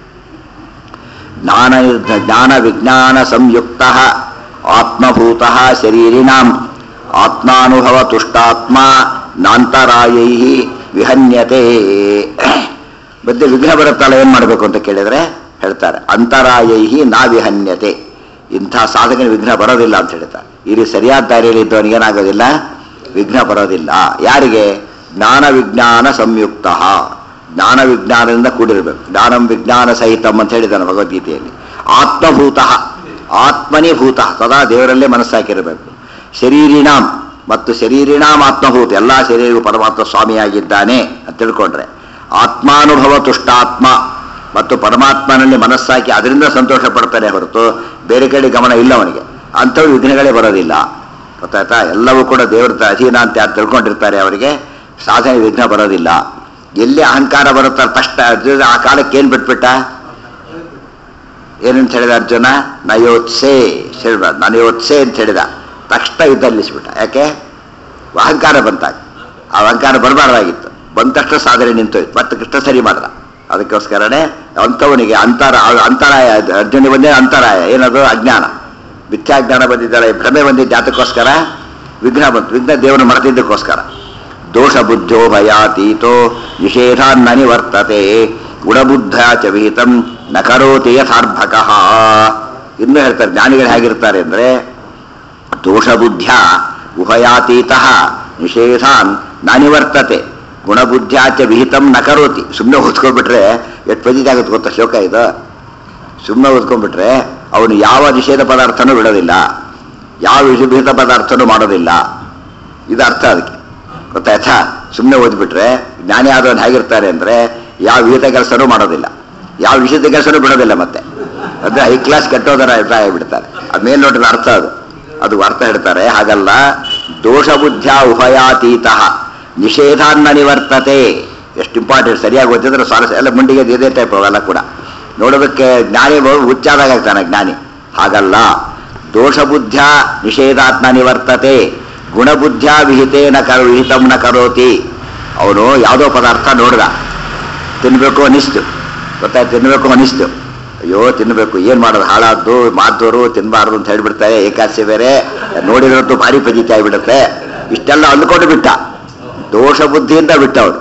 ಜ್ಞಾನ ಜ್ಞಾನ ವಿಜ್ಞಾನ ಸಂಯುಕ್ತ ಆತ್ಮಭೂತ ಶರೀರಿಣಾಂ ಆತ್ಮಾನುಭವ ತುಷ್ಟಾತ್ಮ ನಾಂತರಾಯೈ ವಿಹನ್ಯತೆ ಮಧ್ಯೆ ವಿಘ್ನ ಬರುತ್ತಲ್ಲ ಏನ್ ಮಾಡಬೇಕು ಅಂತ ಕೇಳಿದ್ರೆ ಹೇಳ್ತಾರೆ ಅಂತರಾಯೈ ನಾ ವಿಹನ್ಯತೆ ಇಂಥ ಸಾಧಕನ ವಿಘ್ನ ಬರೋದಿಲ್ಲ ಅಂತ ಹೇಳ್ತಾರೆ ಇಲ್ಲಿ ಸರಿಯಾದ ದಾರಿಯಲ್ಲಿ ಇದ್ದವನಿಗೆ ಏನಾಗೋದಿಲ್ಲ ವಿಘ್ನ ಬರೋದಿಲ್ಲ ಯಾರಿಗೆ ಜ್ಞಾನ ವಿಜ್ಞಾನ ಸಂಯುಕ್ತ ಜ್ಞಾನ ವಿಜ್ಞಾನದಿಂದ ಕೂಡಿರಬೇಕು ಜ್ಞಾನಂ ವಿಜ್ಞಾನ ಸಹಿತಂ ಅಂತ ಹೇಳಿದ್ದಾನೆ ಭಗವದ್ಗೀತೆಯಲ್ಲಿ ಆತ್ಮಭೂತ ಆತ್ಮನೇ ಭೂತ ಸದಾ ದೇವರಲ್ಲೇ ಮನಸ್ಸಾಕಿರಬೇಕು ಶರೀರಿಣಾಂ ಮತ್ತು ಶರೀರಿಣಾಂ ಆತ್ಮಭೂತ ಎಲ್ಲ ಶರೀರವು ಪರಮಾತ್ಮ ಸ್ವಾಮಿಯಾಗಿದ್ದಾನೆ ಅಂತ ತಿಳ್ಕೊಂಡ್ರೆ ಆತ್ಮಾನುಭವ ತುಷ್ಟಾತ್ಮ ಮತ್ತು ಪರಮಾತ್ಮನಲ್ಲಿ ಮನಸ್ಸಾಕಿ ಅದರಿಂದ ಸಂತೋಷ ಪಡ್ತಾನೆ ಹೊರತು ಬೇರೆ ಕಡೆ ಗಮನ ಇಲ್ಲ ಅವನಿಗೆ ಅಂಥವು ವಿಘ್ನಗಳೇ ಬರೋದಿಲ್ಲ ಗೊತ್ತಾಯ್ತಾ ಎಲ್ಲವೂ ಕೂಡ ದೇವರ ಅಧೀನ ಅಂತ ಯಾರು ತಿಳ್ಕೊಂಡಿರ್ತಾರೆ ಅವರಿಗೆ ಸಾಧನೆ ವಿಘ್ನ ಬರೋದಿಲ್ಲ ಎಲ್ಲಿ ಅಹಂಕಾರ ಬರುತ್ತಾರೆ ತಕ್ಷಣ ಅರ್ಜುನ ಆ ಕಾಲಕ್ಕೆ ಏನು ಬಿಟ್ಬಿಟ್ಟ ಏನಂತ ಹೇಳಿದ ಅರ್ಜುನ ನಯೋತ್ಸೆ ಹೇಳ್ಬಾರ್ದು ನಾನು ಯೋತ್ಸೆ ಅಂತ ಹೇಳಿದ ತಕ್ಷಣ ಯುದ್ಧ ನಿಲ್ಲಿಸ್ಬಿಟ್ಟ ಯಾಕೆ ಅಹಂಕಾರ ಬಂತಾಗ ಆ ಅಹಂಕಾರ ಬರಬಾರ್ದಾಗಿತ್ತು ಬಂದ ತಕ್ಷಣ ಸಾಧನೆ ನಿಂತೋಯ್ತು ಮತ್ತೆ ಕೃಷ್ಣ ಸರಿ ಮಾಡ್ದ ಅದಕ್ಕೋಸ್ಕರನೇ ಅಂಥವನಿಗೆ ಅಂತರ ಅಂತರಾಯ ಅರ್ಜುನಿಗೆ ಬಂದೇ ಅಂತರಾಯ ಏನದು ಅಜ್ಞಾನ ಮಿಥ್ಯಾಜ್ಞಾನ ಬಂದಿದ್ದಾರೆ ಭ್ರಮೆ ಬಂದಿದ್ದ ಜಾತಕ್ಕೋಸ್ಕರ ವಿಘ್ನ ಬಂತು ವಿಘ್ನ ದೇವರನ್ನು ಮರೆತಿದ್ದಕ್ಕೋಸ್ಕರ ದೋಷ ಬುದ್ಧೋ ಭಯಾತೀತೋ ನಿಷೇಧಾನ್ನ ನಿವರ್ತತೆ ಗುಣಬುದ್ಧ ಚ ವಿಹಿತಂ ನ ಕರೋತಿ ಯಥಾರ್ಭಕಃ ಇನ್ನು ಹೇಳ್ತಾರೆ ಜ್ಞಾನಿಗಳು ಹೇಗಿರ್ತಾರೆ ಅಂದ್ರೆ ದೋಷಬುದ್ಧ್ಯ ಉಭಯಾತೀತ ನಿಷೇಧಾನ್ ನಾನಿವರ್ತತೆ ಗುಣಬುದ್ಧ್ಯಾಚ ವಿಹಿತಂ ನ ಕರೋತಿ ಸುಮ್ಮನೆ ಓದ್ಕೊಂಡ್ಬಿಟ್ರೆ ಎಷ್ಟು ಪದಿದಾಗುತ್ತೆ ಗೊತ್ತಾ ಶ್ಲೋಕ ಇದು ಸುಮ್ಮನೆ ಓದ್ಕೊಂಡ್ಬಿಟ್ರೆ ಅವನು ಯಾವ ನಿಷೇಧ ಪದಾರ್ಥನೂ ಬಿಡೋದಿಲ್ಲ ಯಾವ ವಿಷಭೀತ ಪದಾರ್ಥನೂ ಮಾಡೋದಿಲ್ಲ ಇದು ಅರ್ಥ ಅದಕ್ಕೆ ಗೊತ್ತಾಯ್ತಾ ಸುಮ್ಮನೆ ಓದ್ಬಿಟ್ರೆ ಜ್ಞಾನಿ ಆದವನು ಹೇಗಿರ್ತಾರೆ ಅಂದ್ರೆ ಯಾವ ವಿಹಿತ ಕೆಲಸನೂ ಮಾಡೋದಿಲ್ಲ ಯಾವ ವಿಷಯದ ಕೆಲಸನೂ ಬಿಡೋದಿಲ್ಲ ಮತ್ತೆ ಅಂದ್ರೆ ಹೈ ಕ್ಲಾಸ್ ಕೆಟ್ಟೋದರ ಅಭಿಪ್ರಾಯ ಬಿಡ್ತಾರೆ ಅದು ಮೇಲ್ನೋಟದ ಅರ್ಥ ಅದು ಅದು ಅರ್ಥ ಹೇಳ್ತಾರೆ ಹಾಗಲ್ಲ ದೋಷ ಬುದ್ಧ್ಯ ಉಭಯಾತೀತ ನಿಷೇಧಾನ್ನ ನಿವರ್ತತೆ ಎಷ್ಟು ಇಂಪಾರ್ಟೆಂಟ್ ಸರಿಯಾಗಿ ಓದಿದ್ರೆ ಸ್ವಾರಸ್ಯ ಎಲ್ಲ ಮುಂಡಿಗೆ ಇದೇ ಟೈಪ್ ಅವೆಲ್ಲ ಕೂಡ ನೋಡೋದಕ್ಕೆ ಜ್ಞಾನಿ ಬಹು ಹುಚ್ಚಾದಾಗ ಆಗ್ತಾನೆ ಜ್ಞಾನಿ ಹಾಗಲ್ಲ ದೋಷ ಬುದ್ಧ್ಯ ನಿಷೇಧಾತ್ಮ ನಿವರ್ತತೆ ಗುಣಬುದ್ಧ್ಯ ವಿಹಿತೇ ನ ಕರೋ ವಿಹಿತಂ ನ ಕರೋತಿ ಅವನು ಯಾವುದೋ ಪದಾರ್ಥ ನೋಡ್ದ ತಿನ್ಬೇಕು ಅನಿಸ್ತು ಗೊತ್ತಾಯ್ತು ತಿನ್ಬೇಕು ಅನಿಸ್ತು ಅಯ್ಯೋ ತಿನ್ಬೇಕು ಏನ್ ಮಾಡೋದು ಹಾಳಾದ್ದು ಮಾತೋರು ತಿನ್ಬಾರ್ದು ಅಂತ ಹೇಳ್ಬಿಡ್ತಾರೆ ಏಕಾದಶಿ ಬೇರೆ ನೋಡಿದ್ರಂತೂ ಭಾರಿ ಪಜಿತಿ ಆಗಿಬಿಡುತ್ತೆ ಇಷ್ಟೆಲ್ಲ ಅಂದ್ಕೊಂಡು ಬಿಟ್ಟ ದೋಷ ಬುದ್ಧಿಯಿಂದ ಬಿಟ್ಟ ಅವನು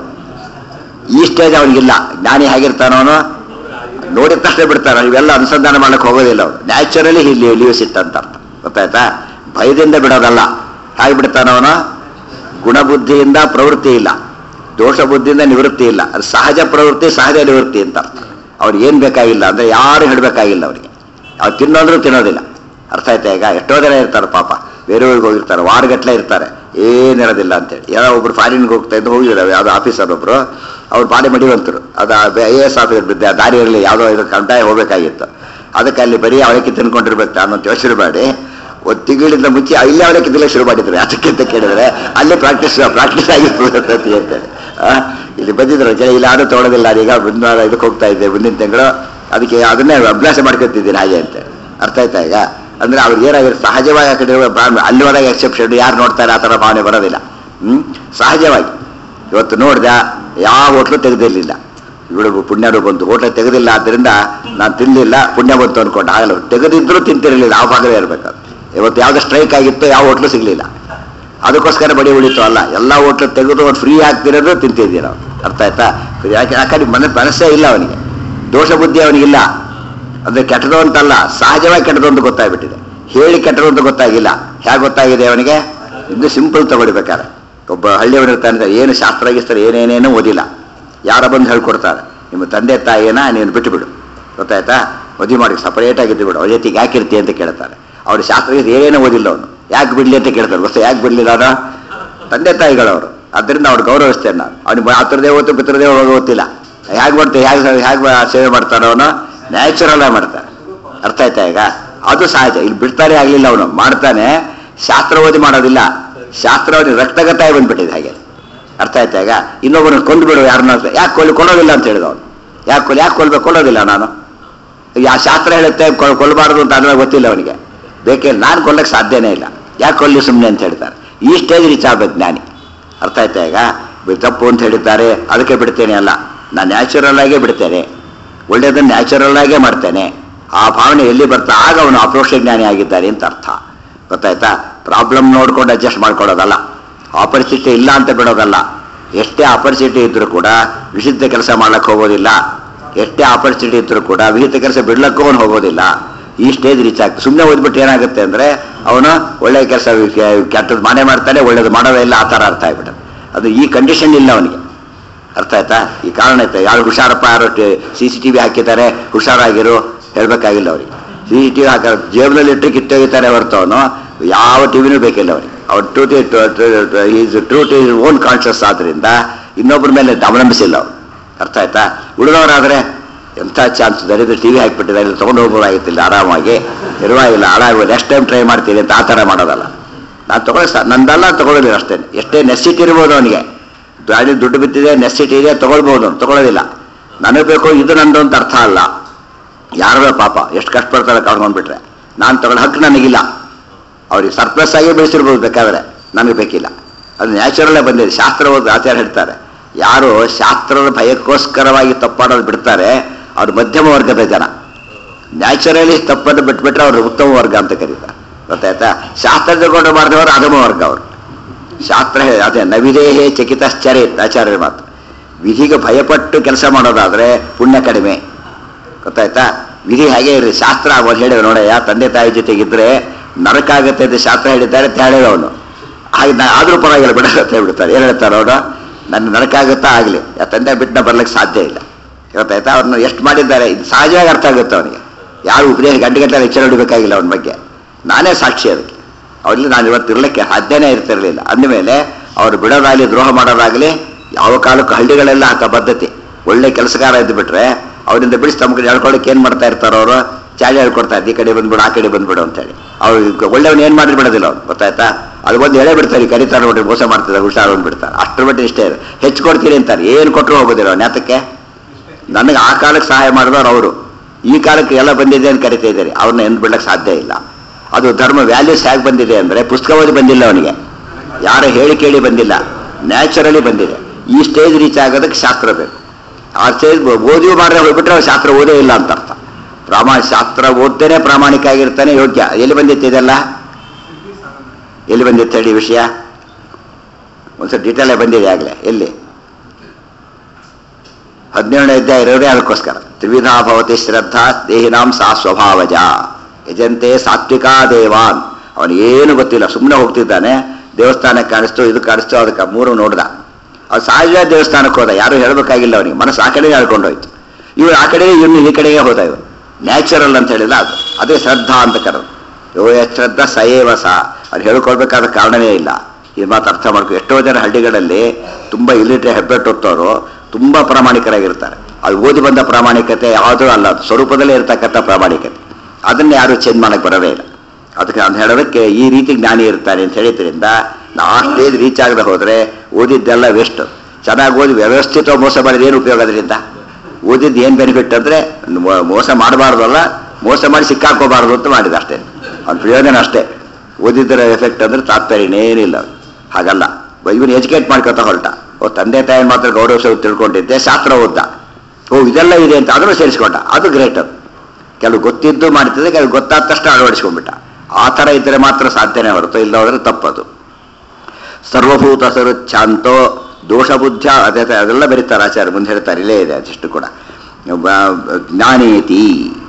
ಈ ಸ್ಟೇಜ್ ಅವನಿಗಿಲ್ಲ ಜ್ಞಾನಿ ಹೇಗಿರ್ತಾನೋ ಅವನು ನೋಡಿದ ತಕ್ಷಣ ಬಿಡ್ತಾನೆ ಇವೆಲ್ಲ ಅನುಸಂಧಾನ ಮಾಡಕ್ಕೆ ಹೋಗೋದಿಲ್ಲ ಅವನು ನ್ಯಾಚುರಲಿ ಇಲ್ಲಿ ಲೀವ್ಸ್ ಇಟ್ ಅಂತ ಅರ್ಥ ಗೊತ್ತಾಯ್ತಾ ಭಯದಿಂದ ಬಿಡೋದಲ್ಲ ಹೇಗೆ ಬಿಡ್ತಾನವನು ಗುಣಬುದ್ಧಿಯಿಂದ ಪ್ರವೃತ್ತಿ ಇಲ್ಲ ದೋಷ ಬುದ್ಧಿಯಿಂದ ನಿವೃತ್ತಿ ಇಲ್ಲ ಅದು ಸಹಜ ಪ್ರವೃತ್ತಿ ಸಹಜ ನಿವೃತ್ತಿ ಅಂತ ಅರ್ಥ ಅವ್ರಿಗೆ ಏನ್ ಬೇಕಾಗಿಲ್ಲ ಅಂದ್ರೆ ಯಾರು ಹೇಳಬೇಕಾಗಿಲ್ಲ ಅವರಿಗೆ ಅವ್ರು ತಿನ್ನೋದ್ರು ತಿನ್ನೋದಿಲ್ಲ ಅರ್ಥ ಆಯ್ತಾ ಈಗ ಎಷ್ಟೋ ಜನ ಇರ್ತಾರೆ ಪಾಪ ಬೇರೆ ಊರಿಗೆ ಹೋಗಿರ್ತಾರೆ ವಾರಗಟ್ಲೆ ಇರ್ತಾರೆ ಏನಿರೋದಿಲ್ಲ ಅಂತೇಳಿ ಯಾರೋ ಒಬ್ರು ಫಾರಿನ್ಗೆ ಹೋಗ್ತಾ ಇದ್ದು ಹೋಗಿದ್ದಾರೆ ಯಾವುದೋ ಆಫೀಸರ್ ಒಬ್ರು ಅವ್ರು ಬಾಡಿ ಮಡಿವಂತರು ಅದು ಐ ಎ ಎಸ್ ಆಫೀಸರ್ ಬಿದ್ದ ದಾರಿಯಲ್ಲಿ ಯಾವುದೋ ಇದು ಕಂಟಾಯ ಹೋಗ್ಬೇಕಾಗಿತ್ತು ಅದಕ್ಕೆ ಅಲ್ಲಿ ಬರೀ ಅವಳಕ್ಕೆ ತಿನ್ಕೊಂಡಿರ್ಬೇಕು ಅನ್ನೋ ಯೋಚನೆ ಮಾಡಿ ಒಂದು ತಿಂಗಳಿಂದ ಮುಂಚೆ ಇಲ್ಲೇ ಅವರೇ ಕಿತ್ತಲೆ ಶುರು ಮಾಡಿದ್ರು ಅದಕ್ಕೆ ಅಂತ ಕೇಳಿದ್ರೆ ಅಲ್ಲೇ ಪ್ರಾಕ್ಟೀಸ್ ಪ್ರಾಕ್ಟೀಸ್ ಆಗಿರ್ತದೆ ಅಂತೇಳಿ ಆ, ಇಲ್ಲಿ ಬಂದಿದ್ರು ಜನ ಇಲ್ಲ ಯಾರು ತೊಗೊಳೋದಿಲ್ಲ ಈಗ ಮುಂದಿನ ಇದಕ್ಕೆ ಹೋಗ್ತಾ ಇದ್ದೆ ಮುಂದಿನ ತಿಂಗಳು ಅದಕ್ಕೆ ಅದನ್ನೇ ಅಭ್ಯಾಸ ಮಾಡ್ಕೊತಿದ್ದೀನಿ ಹಾಗೆ ಅಂತ ಅರ್ಥ ಆಯ್ತಾ ಈಗ ಅಂದ್ರೆ ಅವ್ರಿಗೆ ಏನಾಗಿರುತ್ತೆ ಸಹಜವಾಗಿ ಆ ಕಡೆ ಬ್ರಾಹ್ಮಣ ಅಲ್ಲಿ ಹೋದಾಗ ಎಕ್ಸೆಪ್ಷನ್ ಯಾರು ನೋಡ್ತಾರೆ ಆ ಥರ ಭಾವನೆ ಬರೋದಿಲ್ಲ ಹ್ಮ್ ಸಹಜವಾಗಿ ಇವತ್ತು ನೋಡ್ದ ಯಾವ ಹೋಟ್ಲು ತೆಗೆದಿರಲಿಲ್ಲ ಇವಳು ಪುಣ್ಯರು ಬಂತು ಹೋಟ್ಲು ತೆಗೆದಿಲ್ಲ ಆದ್ದರಿಂದ ನಾನು ತಿನ್ನಲಿಲ್ಲ ಪುಣ್ಯ ಬಂತು ಅನ್ಕೊಂಡು ಆಗಲ್ಲ ತೆಗೆದಿದ್ರು ತಿಂತಿರಲಿಲ್ಲ ಆ ಭಾಗವೇ ಇರಬೇಕು ಇವತ್ತು ಯಾವ್ದು ಸ್ಟ್ರೈಕ್ ಆಗಿತ್ತು ಯಾವ ಹೋಟ್ಲು ಸಿಗ್ಲಿಲ್ಲ ಅದಕ್ಕೋಸ್ಕರ ಬಡಿ ಉಳಿತು ಅಲ್ಲ ಎಲ್ಲ ಹೋಟ್ಲು ತೆಗೆದು ಅವ್ರು ಫ್ರೀ ಆಗ್ತಿರೋದು ತಿಂತಿದ್ದೀವಿ ನಾವು ಅರ್ಥ ಆಯ್ತಾ ಯಾಕೆ ಯಾಕಂದ್ರೆ ಮನ ಮನಸ್ಸೇ ಇಲ್ಲ ಅವನಿಗೆ ದೋಷ ಬುದ್ಧಿ ಅವನಿಗಿಲ್ಲ ಅಂದ್ರೆ ಕೆಟ್ಟದು ಅಂತಲ್ಲ ಸಹಜವಾಗಿ ಕೆಟ್ಟದು ಅಂತ ಗೊತ್ತಾಗ್ಬಿಟ್ಟಿದೆ ಹೇಳಿ ಕೆಟ್ಟದು ಅಂತ ಗೊತ್ತಾಗಿಲ್ಲ ಹೇಗೆ ಗೊತ್ತಾಗಿದೆ ಅವನಿಗೆ ಇದು ಸಿಂಪಲ್ ತಗೊಳ್ಬೇಕಾದ್ರೆ ಒಬ್ಬ ಹಳ್ಳಿಯವನಿರ್ತಾನೆ ಏನು ಶಾಸ್ತ್ರ ಗೀಸ್ತ್ರ ಏನೇನೇನೂ ಓದಿಲ್ಲ ಯಾರ ಬಂದು ಹೇಳ್ಕೊಡ್ತಾರೆ ನಿಮ್ಮ ತಂದೆ ತಾಯಿನ ನೀನು ಬಿಟ್ಟು ಬಿಡು ಗೊತ್ತಾಯ್ತಾ ಮದುವೆ ಮಾಡಿ ಸಪರೇಟ್ ಆಗಿದ್ದು ಬಿಡು ಅವ್ರ ಜೊತೆಗೆ ಯಾಕಿರ್ತಿ ಅಂತ ಕೇಳ್ತಾರೆ ಅವ್ರ ಶಾಸ್ತ್ರ ಗೀಸ್ತ್ರ ಏನೇನೂ ಓದಿಲ್ಲ ಅವನು ಯಾಕೆ ಬಿಡ್ಲಿ ಅಂತ ಕೇಳ್ತಾರೆ ಗೊತ್ತಾ ಯಾಕೆ ಬಿಡ್ಲಿಲ್ಲ ಅವನು ತಂದೆ ತಾಯಿಗಳವರು ಅದರಿಂದ ಅವ್ರು ಗೌರವಿಸ್ತೇನೆ ನಾನು ಅವ್ನಿಗೆ ಮಾತೃದೇವ ಹೊತ್ತು ಪಿತೃದೇವ ಗೊತ್ತಿಲ್ಲ ಹೇಗೆ ಮಾಡ್ತಾರೆ ಹೇಗೆ ಹೇಗೆ ಸೇವೆ ಮಾಡ್ತಾನೆ ಅವನು ನ್ಯಾಚುರಲ್ ಆಗಿ ಮಾಡ್ತಾನೆ ಅರ್ಥ ಆಯ್ತಾ ಈಗ ಅದು ಸಹಜ ಇಲ್ಲಿ ಬಿಡ್ತಾನೆ ಆಗ್ಲಿಲ್ಲ ಅವನು ಮಾಡ್ತಾನೆ ಶಾಸ್ತ್ರ ಓದಿ ಮಾಡೋದಿಲ್ಲ ಶಾಸ್ತ್ರ ಅವನಿಗೆ ರಕ್ತಗತಾಯ ಬಂದ್ಬಿಟ್ಟಿದೆ ಹಾಗೆ ಅರ್ಥ ಆಯ್ತಾ ಈಗ ಇನ್ನೊಬ್ಬನ ಕೊಂದು ಬಿಡು ಯಾರನ್ನ ಯಾಕೆ ಕೊಲ್ಲಿ ಕೊಲ್ಲೋದಿಲ್ಲ ಅಂತ ಹೇಳಿದ ಅವನು ಯಾಕೆ ಕೊಲ್ಲಿ ಯಾಕೆ ಕೊಲ್ಬೇಕು ಕೊಲ್ಲೋದಿಲ್ಲ ನಾನು ಆ ಶಾಸ್ತ್ರ ಹೇಳುತ್ತೆ ಕೊಲ್- ಕೊಲ್ಲಬಾರದು ಅಂತ ಅಂದ್ರೆ ಗೊತ್ತಿಲ್ಲ ಅವನಿಗೆ ಬೇಕೇ ನಾನು ಕೊಲ್ಲಕ್ಕೆ ಸಾಧ್ಯನೇ ಇಲ್ಲ ಯಾಕೆ ಕೊಲ್ಲಿ ಸುಮ್ಮನೆ ಅಂತ ಹೇಳ್ತಾರೆ ಈ ಸ್ಟೇಜ್ ರೀಚ್ ಆಗ್ಬೇಕು ಜ್ಞಾನಿ ಅರ್ಥ ಆಯ್ತಾ ಈಗ ಬಿ- ತಪ್ಪು ಅಂತ ಹೇಳಿದ್ದಾರೆ ಅದಕ್ಕೆ ಬಿಡ್ತೇನೆ ಅಲ್ಲ ನಾನು ನ್ಯಾಚುರಲ್ ಆಗೇ ಬಿಡ್ತೇನೆ ಒಳ್ಳೆಯದನ್ನು ನ್ಯಾಚುರಲ್ ಆಗೇ ಮಾಡ್ತೇನೆ ಆ ಭಾವನೆ ಎಲ್ಲಿ ಬರ್ತಾ ಆಗ ಅವನು ಅಪ್ರೋಕ್ಷ ಜ್ಞಾನಿ ಆಗಿದ್ದಾನೆ ಅಂತ ಅರ್ಥ ಗೊತ್ತಾಯ್ತಾ ಪ್ರಾಬ್ಲಮ್ ನೋಡ್ಕೊಂಡು ಅಡ್ಜಸ್ಟ್ ಮಾಡ್ಕೊಳ್ಳೋದಲ್ಲ ಆಪರ್ಚುನಿಟಿ ಇಲ್ಲ ಅಂತ ಬಿಡೋದಲ್ಲ ಎಷ್ಟೇ ಆಪರ್ಚುನಿಟಿ ಇದ್ರೂ ಕೂಡ ವಿಶುದ್ಧ ಕೆಲಸ ಮಾಡ್ಲಕ್ಕೆ ಹೋಗೋದಿಲ್ಲ ಎಷ್ಟೇ ಆಪರ್ಚುನಿಟಿ ಇದ್ರೂ ಕೂಡ ವಿಹಿತ ಕೆಲಸ ಬಿಡ್ಲಕ್ಕೂ ಅವನು ಹೋಗೋದಿಲ್ಲ ಈ ಸ್ಟೇಜ್ ರೀಚ್ ಆಗ್ತದೆ ಸುಮ್ಮನೆ ಓದ್ಬಿಟ್ಟು ಏನಾಗುತ್ತೆ ಅಂದ್ರೆ ಅವನು ಒಳ್ಳೆಯ ಕೆಲಸ ಕೆಟ್ಟದ್ದು ಮನೆ ಮಾಡ್ತಾನೆ ಒಳ್ಳೇದು ಮಾಡೋದೇ ಇಲ್ಲ ಆ ಥರ ಅರ್ಥ ಆಗ್ಬಿಟ್ಟೆ ಅದು ಈ ಕಂಡೀಷನ್ ಇಲ್ಲ ಅವನಿಗೆ ಅರ್ಥ ಆಯ್ತಾ ಈ ಕಾರಣ ಆಯ್ತಾ ಯಾರು ಹುಷಾರಪ್ಪ ಯಾರು ಸಿ ಸಿ ಟಿ ವಿ ಹಾಕಿದ್ದಾರೆ ಹುಷಾರಾಗಿರು ಹೇಳ್ಬೇಕಾಗಿಲ್ಲ ಅವ್ರಿಗೆ ಸಿ ಸಿ ಟಿ ವಿ ಹಾಕ ಜೇಬ್ನಲ್ಲಿ ಇಟ್ಟು ಕಿತ್ತೊಗಿತಾರೆ ಹೊರತು ಅವನು ಯಾವ ಟಿವಿನೂ ಬೇಕಿಲ್ಲ ಅವ್ರಿಗೆ ಅವ್ರ duty is true to own conscious ಆದ್ರಿಂದ ಇನ್ನೊಬ್ಬರ ಮೇಲೆ ಅವಲಂಬಿಸಿಲ್ಲ ಅವ್ರು ಅರ್ಥ ಆಯ್ತಾ ಉಳಿದವರಾದ್ರೆ ಎಂಥ ಚಾನ್ಸ್ ದರಿದ್ರೆ ಟಿ ವಿ ಹಾಕಿಬಿಟ್ಟಿದ್ದಾರೆ ಇಲ್ಲಿ ತೊಗೊಂಡು ಹೋಗ್ಬೋದಾಗಿತ್ತಿಲ್ಲ ಆರಾಮಾಗಿ ಇರುವಾಗಿಲ್ಲ ಹಾಳಾಗುವ ನೆಕ್ಸ್ಟ್ ಟೈಮ್ ಟ್ರೈ ಮಾಡ್ತೀನಿ ಅಂತ ಆ ಥರ ಮಾಡೋದಲ್ಲ ನಾನು ತಗೊಳ್ಳಿ ಸ ನಂದಲ್ಲ ತಗೊಳ್ಳೋದಿಲ್ಲ ಅಷ್ಟೇ ಎಷ್ಟೇ ನೆಸಿಟಿ ಇರ್ಬೋದು ಅವನಿಗೆ ಗಾಡಿ ದುಡ್ಡು ಬಿದ್ದಿದೆ ನೆಸಿಟಿ ಇದೆ ತಗೊಳ್ಬೋದು ಅವ್ನು ತಗೊಳ್ಳೋದಿಲ್ಲ ನನಗೆ ಬೇಕು ಇದು ನಂದು ಅಂತ ಅರ್ಥ ಅಲ್ಲ ಯಾರೋ ಪಾಪ ಎಷ್ಟು ಕಷ್ಟಪಡ್ತಾರೆ ಕಳ್ಕೊಂಡ್ಬಿಟ್ರೆ ನಾನು ತಗೊಳ್ಳೋ ಹಕ್ಕು ನನಗಿಲ್ಲ ಅವ್ರಿಗೆ ಸರ್ಪ್ಲಸ್ ಆಗಿ ಬೆಳೆಸಿರ್ಬೋದು ಬೇಕಾದ್ರೆ ನನಗೆ ಬೇಕಿಲ್ಲ ಅದು ನ್ಯಾಚುರಲ್ಲೇ ಬಂದಿದೆ ಶಾಸ್ತ್ರ ಓದಿ ಆಚಾರ ಹೇಳ್ತಾರೆ ಯಾರು ಶಾಸ್ತ್ರದ ಭಯಕ್ಕೋಸ್ಕರವಾಗಿ ತಪ್ಪಾಡೋದು ಬಿಡ್ತಾರೆ ಅವ್ರು ಮಧ್ಯಮ ವರ್ಗದ ಜನ ನ್ಯಾಚುರಲಿ ತಪ್ಪನ್ನು ಬಿಟ್ಬಿಟ್ರೆ ಅವರು ಉತ್ತಮ ವರ್ಗ ಅಂತ ಕರೀತಾರೆ ಗೊತ್ತಾಯ್ತಾ ಶಾಸ್ತ್ರ ತಗೊಂಡು ಮಾಡಿದವರು ಅಧಮ ವರ್ಗ ಅವರು ಶಾಸ್ತ್ರ ಹೇ- ಅದೇ ನವಿದೇಹೇ ಚಕಿತಶ್ಚರೇತ್ ಆಚಾರ್ಯರ ಮಾತು ವಿಧಿಗೆ ಭಯಪಟ್ಟು ಕೆಲಸ ಮಾಡೋದಾದ್ರೆ ಪುಣ್ಯ ಕಡಿಮೆ ಗೊತ್ತಾಯ್ತಾ ವಿಧಿ ಹಾಗೆ ಇರಿ ಶಾಸ್ತ್ರ ಅವ್ರು ಹೇಳಿದ ನೋಡಯ್ಯ ತಂದೆ ತಾಯಿ ಜೊತೆಗಿದ್ರೆ ನರಕ ಆಗುತ್ತೆ ಅಂತ ಶಾಸ್ತ್ರ ಹೇಳಿದ್ದಾರೆ ಅಂತ ಹೇಳಿದ ಅವನು ಹಾಗೆ ನಾ ಆದ್ರೂ ಪರವಾಗಿಲ್ಲ ಬಿಡ ಅಂತ ಹೇಳ್ಬಿಡ್ತಾರೆ ಏನ್ ಹೇಳ್ತಾರೆ ಅವನು ನನ್ನ ನರಕ ಆಗುತ್ತಾ ಆಗಲಿ ಆ ತಂದೆ ಬಿಟ್ಟನ ಬರ್ಲಿಕ್ಕೆ ಸಾಧ್ಯ ಇಲ್ಲ ಗೊತ್ತಾಯ್ತಾ ಅವ್ರನ್ನ ಎಷ್ಟು ಮಾಡಿದ್ದಾರೆ ಇದು ಸಹಜವಾಗಿ ಅರ್ಥ ಆಗುತ್ತೆ ಅವನಿಗೆ ಯಾರು ಉಪದೇಶ ಗಂಟೆ ಗಂಟೆ ಎಚ್ಚರ ಹಿಡಬೇಕಾಗಿಲ್ಲ ಅವನ ಬಗ್ಗೆ ನಾನೇ ಸಾಕ್ಷಿ ಅದಕ್ಕೆ ಅವ್ರಲ್ಲಿ ನಾನು ಇವತ್ತು ಇರ್ಲಿಕ್ಕೆ ಸಾಧ್ಯನೇ ಇರ್ತಿರ್ಲಿಲ್ಲ ಅಂದಮೇಲೆ ಅವ್ರು ಬಿಡೋದಾಗಲಿ ದ್ರೋಹ ಮಾಡೋದಾಗಲಿ ಯಾವ ಕಾಲಕ್ಕೂ ಹಳ್ಳಿಗಳೆಲ್ಲ ಆತ ಪದ್ಧತಿ ಒಳ್ಳೆ ಕೆಲಸಗಾರ ಇದ್ದು ಬಿಟ್ರೆ ಅವರಿಂದ ಬಿಡಿಸಿ ತಮ್ಮ ಕಡೆ ಹೇಳ್ಕೊಳಕ್ಕೆ ಏನ್ ಮಾಡ್ತಾ ಇರ್ತಾರೋ ಅವರು ಚಾಳಿ ಹೇಳ್ಕೊಡ್ತಾರೆ ಈ ಕಡೆ ಬಂದ್ಬಿಡು ಆ ಕಡೆ ಬಂದ್ಬಿಡು ಅಂತ ಹೇಳಿ ಅವ್ರು ಒಳ್ಳೆಯವನು ಏನ್ ಮಾಡಿ ಬಿಡೋದಿಲ್ಲ ಅವ್ನು ಗೊತ್ತಾಯ್ತಾ ಅದು ಬಂದು ಹೇಳೇ ಬಿಡ್ತಾರೆ ಈ ಕರಿತಾರೆ ನೋಡ್ರಿ ಮೋಸ ಮಾಡ್ತಿದ್ದಾರೆ ಹುಷಾರು ಅಂದ್ಬಿಡ್ತಾರೆ ಅಷ್ಟರ ಮಟ್ಟಿಗೆ ಇಷ್ಟೇ ಇದೆ. ಹೆಚ್ಚು ಕೊಡ್ತೀರಿ ಅಂತಾರೆ ಏನು ಕೊಟ್ಟರು ಹೋಗೋದಿಲ್ಲ ಅವ್ನು ಯಾತಕ್ಕೆ ನನಗೆ ಆ ಕಾಲಕ್ಕೆ ಸಹಾಯ ಮಾಡಿದವರು ಅವರು ಈ ಕಾಲಕ್ಕೆ ಎಲ್ಲ ಬಂದಿದೆ ಅಂತ ಕರಿತಾ ಇದ್ದಾರೆ ಅವ್ರನ್ನ ಎಂದ್ ಬಿಡಕ್ಕೆ ಸಾಧ್ಯ ಇಲ್ಲ ಅದು ಧರ್ಮ ವ್ಯಾಲ್ಯೂಸ್ ಹೇಗೆ ಬಂದಿದೆ ಅಂದ್ರೆ ಪುಸ್ತಕ ಓದಿ ಬಂದಿಲ್ಲ ಅವನಿಗೆ ಯಾರ ಹೇಳಿ ಕೇಳಿ ಬಂದಿಲ್ಲ ನ್ಯಾಚುರಲಿ ಬಂದಿದೆ ಈ ಸ್ಟೇಜ್ ರೀಚ್ ಆಗೋದಕ್ಕೆ ಶಾಸ್ತ್ರ ಬೇಕು ಆ ಸ್ಟೇಜ್ ಓದಿಯೂ ಮಾಡದೆ ಹೋಗ್ಬಿಟ್ರೆ ಅವ್ನು ಶಾಸ್ತ್ರ ಓದೇ ಇಲ್ಲ ಅಂತ ಅರ್ಥ ಪ್ರಾಮಾಣ ಶಾಸ್ತ್ರ ಓದ್ತೇನೆ ಪ್ರಾಮಾಣಿಕ ಆಗಿರ್ತಾನೆ ಯೋಗ್ಯ ಎಲ್ಲಿ ಬಂದಿತ್ತು ಇದೆಲ್ಲ ಎಲ್ಲಿ ಬಂದಿತ್ತು ಹೇಳಿ ವಿಷಯ ಒಂದ್ಸಲ ಡೀಟೇಲ್ ಬಂದಿದೆ ಆಗಲೇ ಎಲ್ಲಿ ಹದಿನೇಳನೇ ಅಧ್ಯಾಯ ಇರೋದೇ ಅದಕ್ಕೋಸ್ಕರ ತ್ರಿವಿಧಾ ಭವತಿ ಶ್ರದ್ಧಾ ದೇಹಿನಾಂ ಸಾ ಸ್ವಭಾವಜ ಯಜಂತೆ ಸಾತ್ವಿಕಾ ದೇವಾನ್ ಅವನು ಏನು ಗೊತ್ತಿಲ್ಲ ಸುಮ್ಮನೆ ಹೋಗ್ತಿದ್ದಾನೆ ದೇವಸ್ಥಾನಕ್ಕೆ ಕಾಣಿಸ್ತು ಇದು ಕಾಣಿಸ್ತು ಅದಕ್ಕೆ ಮೂರು ನೋಡ್ದ ಅವ್ನು ಸಹಜ ದೇವಸ್ಥಾನಕ್ಕೆ ಹೋದ ಯಾರು ಹೇಳಬೇಕಾಗಿಲ್ಲ ಅವನಿಗೆ ಮನಸ್ಸು ಆ ಕಡೆಗೆ ಹೇಳ್ಕೊಂಡೋಯ್ತು ಇವ್ರು ಆ ಕಡೆಗೆ ಇವ್ನು ಈ ಕಡೆಗೆ ಹೋದ ಇವರು ನ್ಯಾಚುರಲ್ ಅಂತ ಹೇಳಿಲ್ಲ ಅದು ಅದೇ ಶ್ರದ್ಧಾ ಅಂತ ಕರೆದು ಯೋ ಶ್ರದ್ಧಾ ಸಯೇವ ಸಾ ಅವ್ರು ಹೇಳ್ಕೊಳ್ಬೇಕಾದ ಕಾರಣವೇ ಇಲ್ಲ ಈ ಮಾತು ಅರ್ಥ ಮಾಡ್ಕೊ ಎಷ್ಟೋ ಜನ ಹಳ್ಳಿಗಳಲ್ಲಿ ತುಂಬಾ ಇಲ್ಲಿಟ್ರೆ ಹೆಬ್ಬೆಟ್ಟು ಹೊತ್ತವರು ತುಂಬಾ ಪ್ರಾಮಾಣಿಕರಾಗಿರ್ತಾರೆ ಅದು ಓದಿ ಬಂದ ಪ್ರಾಮಾಣಿಕತೆ ಯಾವುದೂ ಅಲ್ಲ ಅದು ಸ್ವರೂಪದಲ್ಲೇ ಇರ್ತಕ್ಕಂಥ ಪ್ರಾಮಾಣಿಕತೆ ಅದನ್ನ ಯಾರು ಚೇಂಜ್ ಮಾಡಕ್ ಬರೋದೇ ಇಲ್ಲ ಅದಕ್ಕೆ ಅಂತ ಹೇಳೋದಕ್ಕೆ ಈ ರೀತಿ ಜ್ಞಾನಿ ಇರ್ತಾನೆ ಅಂತ ಹೇಳಿದ್ರಿಂದ ನಾವು ಆ ಸ್ಟೇಜ್ ರೀಚ್ ಆಗದೆ ಹೋದರೆ ಓದಿದ್ದೆಲ್ಲ ವೆಸ್ಟ್ ಚೆನ್ನಾಗಿ ಓದಿ ವ್ಯವಸ್ಥಿತ ಮೋಸ ಮಾಡಿದ ಏನು ಉಪಯೋಗ ಅದರಿಂದ ಓದಿದ್ದು ಏನು ಬೆನಿಫಿಟ್ ಅಂದರೆ ಮೋಸ ಮಾಡಬಾರ್ದಲ್ಲ ಮೋಸ ಮಾಡಿ ಸಿಕ್ಕಾಕೋಬಾರ್ದು ಅಂತ ಮಾಡಿದ ಅಷ್ಟೇ ಅವ್ನ ಪ್ರಯೋಜನ ಅಷ್ಟೇ ಓದಿದ್ದರ ಎಫೆಕ್ಟ್ ಅಂದರೆ ತಾತ್ಪರ್ಯ ಇನ್ನೇನಿಲ್ಲ ಹಾಗಲ್ಲ ಇವನು ಎಜುಕೇಟ್ ಮಾಡ್ಕೊತಾ ಹೊರಟ ಓ ತಂದೆ ತಾಯಿ ಮಾತ್ರ ಗೌರವ ತಿಳ್ಕೊಂಡಿದ್ದೆ ಶಾಸ್ತ್ರ ಓದ್ದ ಓ ಇದೆಲ್ಲ ಇದೆ ಅಂತ ಅದನ್ನು ಸೇರಿಸ್ಕೊಂಡ ಅದು ಗ್ರೇಟ್ ಅದು ಕೆಲವು ಗೊತ್ತಿದ್ದು ಮಾಡ್ತಿದ್ದೆ ಕೆಲವು ಗೊತ್ತಾದ ತಕ್ಷಣ ಅಳವಡಿಸ್ಕೊಂಡ್ಬಿಟ್ಟ ಆ ಥರ ಇದ್ದರೆ ಮಾತ್ರ ಸಾಧ್ಯನೇ ಹೊರತು ಇಲ್ಲ ಹೋದ್ರೆ ತಪ್ಪದು ಸರ್ವಭೂತ ಶಾಂತೋ ದೋಷ ಬುದ್ಧ ಅದೇ ತ- ಅದೆಲ್ಲ ಬರೀತಾರೆ ಆಚಾರ್ಯ ಮುಂದೆ ಹೇಳ್ತಾರೆ ಇಲ್ಲೇ ಇದೆ ಅದಿಷ್ಟು ಕೂಡ ಬ- ಜ್ಞಾನೇತಿ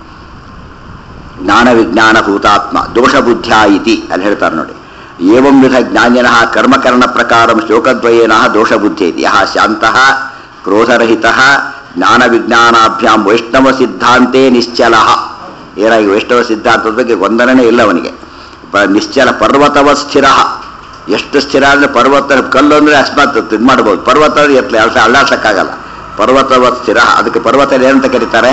ಜ್ಞಾನ ವಿಜ್ಞಾನ ಭೂತಾತ್ಮ ದೋಷ ಬುದ್ಧ ಇತಿ ಅಲ್ಲಿ ಹೇಳ್ತಾರೆ ನೋಡಿ ಏವಂ ವಿಧ ಜ್ಞಾನಿನಃ ಕರ್ಮಕರಣ ಪ್ರಕಾರ ಶ್ಲೋಕದ್ವಯೇನ ದೋಷ ಬುದ್ಧಿ ಇತಿ ಯಹ ಶಾಂತಃ ಕ್ರೋಧರಹಿತ ಜ್ಞಾನ ವಿಜ್ಞಾನಾಭ್ಯಾಂ ವೈಷ್ಣವ ಸಿದ್ಧಾಂತೇ ನಿಶ್ಚಲ ಏನಾಗಿ ವೈಷ್ಣವ ಸಿದ್ಧಾಂತದ ಬಗ್ಗೆ ಗೊಂದಲನೇ ಇಲ್ಲ ಅವನಿಗೆ ಪ- ನಿಶ್ಚಲ ಪರ್ವತವ ಸ್ಥಿರ ಎಷ್ಟು ಸ್ಥಿರ ಅಂದ್ರೆ ಪರ್ವತ ಕಲ್ಲು ಅಂದ್ರೆ ಅಕಸ್ಮಾತ್ ಇದು ಮಾಡ್ಬೋದು ಪರ್ವತ ಅಂದ್ರೆ ಎತ್ತಲೆ ಅಳ್ಸ ಅಳ್ಳಾಡ್ಸಕ್ಕಾಗಲ್ಲ ಪರ್ವತವ ಸ್ಥಿರ ಅದಕ್ಕೆ ಪರ್ವತ ಏನಂತ ಕರೀತಾರೆ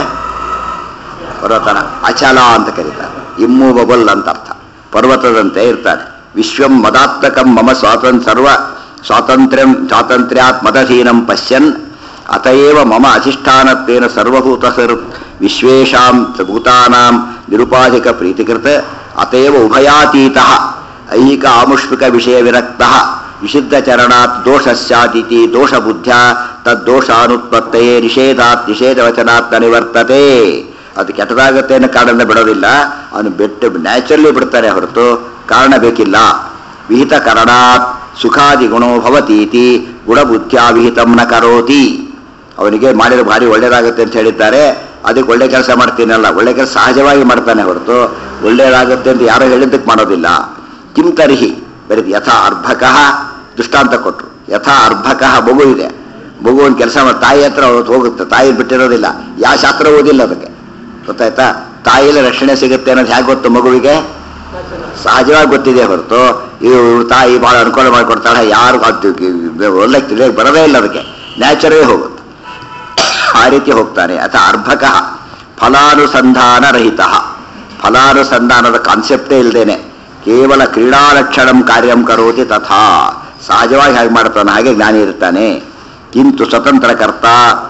ಪರ್ವತನ ಅಚಲ ಅಂತ ಕರೀತಾರೆ ಇಮ್ಮೂವಬಲ್ ಅಂತ ಅರ್ಥ ಪರ್ವತದಂತೆ ಇರ್ತಾನೆ ವಿಶ್ವಂ ಮದಾತ್ಮಕಂ ಮಮ ಸ್ವಾತಂತ್ರ್ಯ ಸರ್ವ ಸ್ವಾತಂತ್ರ್ಯಂ ಸ್ವಾತಂತ್ರ್ಯಾತ್ ಮದಧೀನಂ ಪಶ್ಯನ್ ಅತಯೇವ ಮಮ ಅಧಿಷ್ಠಾನತ್ವೇನ ಸರ್ವಭೂತ ವಿಶ್ವೇಶಾಂ ಭೂತಾನಾಂ ನಿರುಪಾಧಿಕ ಪ್ರೀತಿಕೃತ ಅತೇವ ಉಭಯಾತೀತ ಐಹಿಕ ಆಮುಷ್ಮಿಕ ವಿಷಯ ವಿರಕ್ತ ವಿಶುದ್ಧ ಚರಣಾತ್ ದೋಷ ಸ್ಯಾದಿತಿ ದೋಷ ಬುದ್ಧ ತದ್ದೋಷಾನುತ್ಪತ್ತಯೇ ನಿಷೇಧಾತ್ ನಿಷೇಧವಚನಾತ್ ನ ನಿವರ್ತತೆ ಅದು ಕೆಟ್ಟದಾಗತ್ತೆ ಅನ್ನೋ ಕಾರಣದಿಂದ ಬಿಡೋದಿಲ್ಲ ಅವನು ಬೆಟ್ಟು ನ್ಯಾಚುರಲಿ ಬಿಡ್ತಾರೆ ಹೊರತು ಕಾರಣ ಬೇಕಿಲ್ಲ ವಿಹಿತ ಕರಣಾತ್ ಸುಖಾದಿ ಗುಣೋ ಭವತೀತಿ ಗುಣಬುದ್ಧ್ಯ ವಿಹಿತಂ ನ ಕರೋತಿ ಅವನಿಗೆ ಮಾಡಿದ್ರೆ ಭಾರಿ ಒಳ್ಳೇದಾಗುತ್ತೆ ಅಂತ ಹೇಳಿದ್ದಾರೆ ಅದಕ್ಕೆ ಒಳ್ಳೆ ಕೆಲಸ ಮಾಡ್ತೀನಲ್ಲ ಒಳ್ಳೆ ಕೆಲಸ ಸಹಜವಾಗಿ ಮಾಡ್ತಾನೆ ಹೊರತು ಒಳ್ಳೇದಾಗುತ್ತೆ ಅಂತ ಯಾರೋ ಹೇಳಿದ್ದಕ್ಕೆ ಮಾಡೋದಿಲ್ಲ ಕಿಂ ತರ್ಹಿ ಬರೀ ಯಥಾ ಅರ್ಭಕಃ ದೃಷ್ಟಾಂತ ಕೊಟ್ಟರು ಯಥಾ ಅರ್ಭಕಃ ಮಗು ಇದೆ ಮಗು ಒಂದು ಕೆಲಸ ಮಾಡಿ ತಾಯಿ ಹತ್ರ ಅವತ್ತು ಹೋಗುತ್ತೆ ತಾಯಿ ಬಿಟ್ಟಿರೋದಿಲ್ಲ ಯಾವ ಶಾಸ್ತ್ರ ಓದಿಲ್ಲ ಅದಕ್ಕೆ ಗೊತ್ತಾಯ್ತಾ ತಾಯಿಯಲ್ಲಿ ರಕ್ಷಣೆ ಸಿಗುತ್ತೆ ಅನ್ನೋದು ಹೇಗೆ ಗೊತ್ತು ಮಗುವಿಗೆ ಸಹಜವಾಗಿ ಗೊತ್ತಿದೆ ಹೊರತು ಇವ್ರು ತಾಯಿ ಭಾಳ ಅನುಕೂಲ ಮಾಡಿಕೊಡ್ತಾಳೆ ಯಾರು ಅದು ಒಳ್ಳೆ ತಿಳಿಯಕ್ಕೆ ಬರೋದೇ ಇಲ್ಲ ಅದಕ್ಕೆ ನ್ಯಾಚರೇ ಹೋಗುತ್ತೆ ಆ ರೀತಿ ಹೋಗ್ತಾನೆ ಅಥವಾ ಅರ್ಭಕಃ ಫಲಾನುಸಂಧಾನ ರಹಿತ ಫಲಾನುಸಂಧಾನದ ಕಾನ್ಸೆಪ್ಟೇ ಇಲ್ಲದೇನೆ ಕೇವಲ ಕ್ರೀಡಾಲಕ್ಷಣಂ ಕಾರ್ಯಂ ಕರೋತಿ ತಥಾ ಸಹಜವಾಗಿ ಹಾಗೆ ಮಾಡ್ತಾನೆ ಹಾಗೆ ಜ್ಞಾನಿ ಇರ್ತಾನೆ ಕಿಂತು ಸ್ವತಂತ್ರ ಕರ್ತ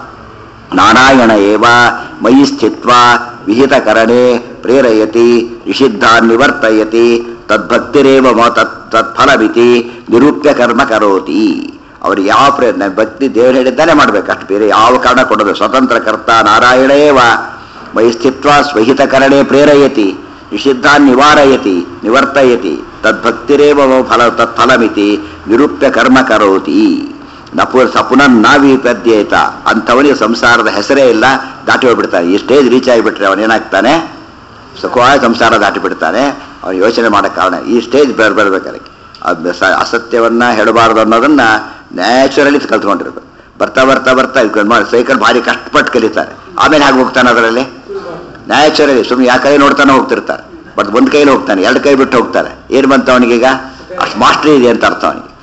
ನಾರಾಯಣ ಏವ ಮಯಿ ಸ್ಥಿತ್ವ ವಿಹಿತಕರಣೆ ಪ್ರೇರಯತಿ ನಿಷಿದ್ಧಾನ್ ನಿವರ್ತಯತಿ ತದ್ಭಕ್ತಿರೇವ ಮ ತತ್ ತತ್ಫಲಮಿತಿ ನಿರೂಪ್ಯ ಕರ್ಮ ಕರೋತಿ ಅವ್ರು ಯಾವ ಪ್ರಯತ್ನ ಭಕ್ತಿ ದೇವರು ಹೇಳಿದ್ದಾನೆ ಮಾಡ್ಬೇಕು ಅಷ್ಟು ಬೇರೆ ಯಾವ ಕಾರಣ ಕೊಡೋದು ಸ್ವತಂತ್ರ ಕರ್ತ ನಾರಾಯಣ ಏವ ಮಯಿ ಸ್ಥಿತ್ವ ಸ್ವಹಿತಕರಣೆ ಪ್ರೇರಯತಿ ನಿಷಿದ್ಧಾನ್ ನಿವಾರಯತಿ ನಿವರ್ತಯತಿ ತದ್ಭಕ್ತಿರೇವ ಮಮ ಫಲ ತತ್ಫಲಮಿತಿ ನಿರೂಪ್ಯ ಕರ್ಮ ಕರೋತಿ ನಪು ಸಪುನನ್ ನಾವಿಪದ್ಯೇತ ಅಂಥವನಿಗೆ ಸಂಸಾರದ ಹೆಸರೇ ಇಲ್ಲ ದಾಟಿ ಹೋಗ್ಬಿಡ್ತಾನೆ ಈ ಸ್ಟೇಜ್ ರೀಚ್ ಆಗಿಬಿಟ್ರೆ ಅವನೇನಾಗ್ತಾನೆ ಸುಖವಾಗಿ ಸಂಸಾರ ದಾಟಿ ಬಿಡ್ತಾನೆ ಅವನು ಯೋಚನೆ ಮಾಡೋಕ್ಕೆ ಕಾರಣ ಈ ಸ್ಟೇಜ್ ಬರ್ ಬರ್ಬೇಕು ಅದಕ್ಕೆ ಅದು ಸ- ಅಸತ್ಯವನ್ನ ಹೇಳಬಾರ್ದು ಅನ್ನೋದನ್ನ ನ್ಯಾಚುರಲಿ ಕಲ್ತ್ಕೊಂಡಿರ್ಬೇಕು ಬರ್ತಾ ಬರ್ತಾ ಬರ್ತಾ ಇದ್ಕೊಂಡು ಮಾಡಿ ಸೈಕಲ್ ಭಾರಿ ಕಷ್ಟಪಟ್ಟು ಕಲಿತಾರೆ ಆಮೇಲೆ ಹಾಗೆ ಹೋಗ್ತಾನೆ ಅದರಲ್ಲಿ ನ್ಯಾಚುರಲಿ ಸುಮ್ಮನೆ ಯಾವ ಕೈ ನೋಡ್ತಾನೆ ಹೋಗ್ತಿರ್ತಾರೆ ಬಟ್ ಒಂದು ಕೈಲಿ ಹೋಗ್ತಾನೆ ಎರಡು ಕೈ ಬಿಟ್ಟು ಹೋಗ್ತಾರೆ ಏನು ಬಂತ ಅವನಿಗೀಗ ಅಷ್ಟು ಮಾಸ್ಟ್ರಿ ಇದೆ ಅಂತ ಅರ್ಥ ಅವನಿಗೆ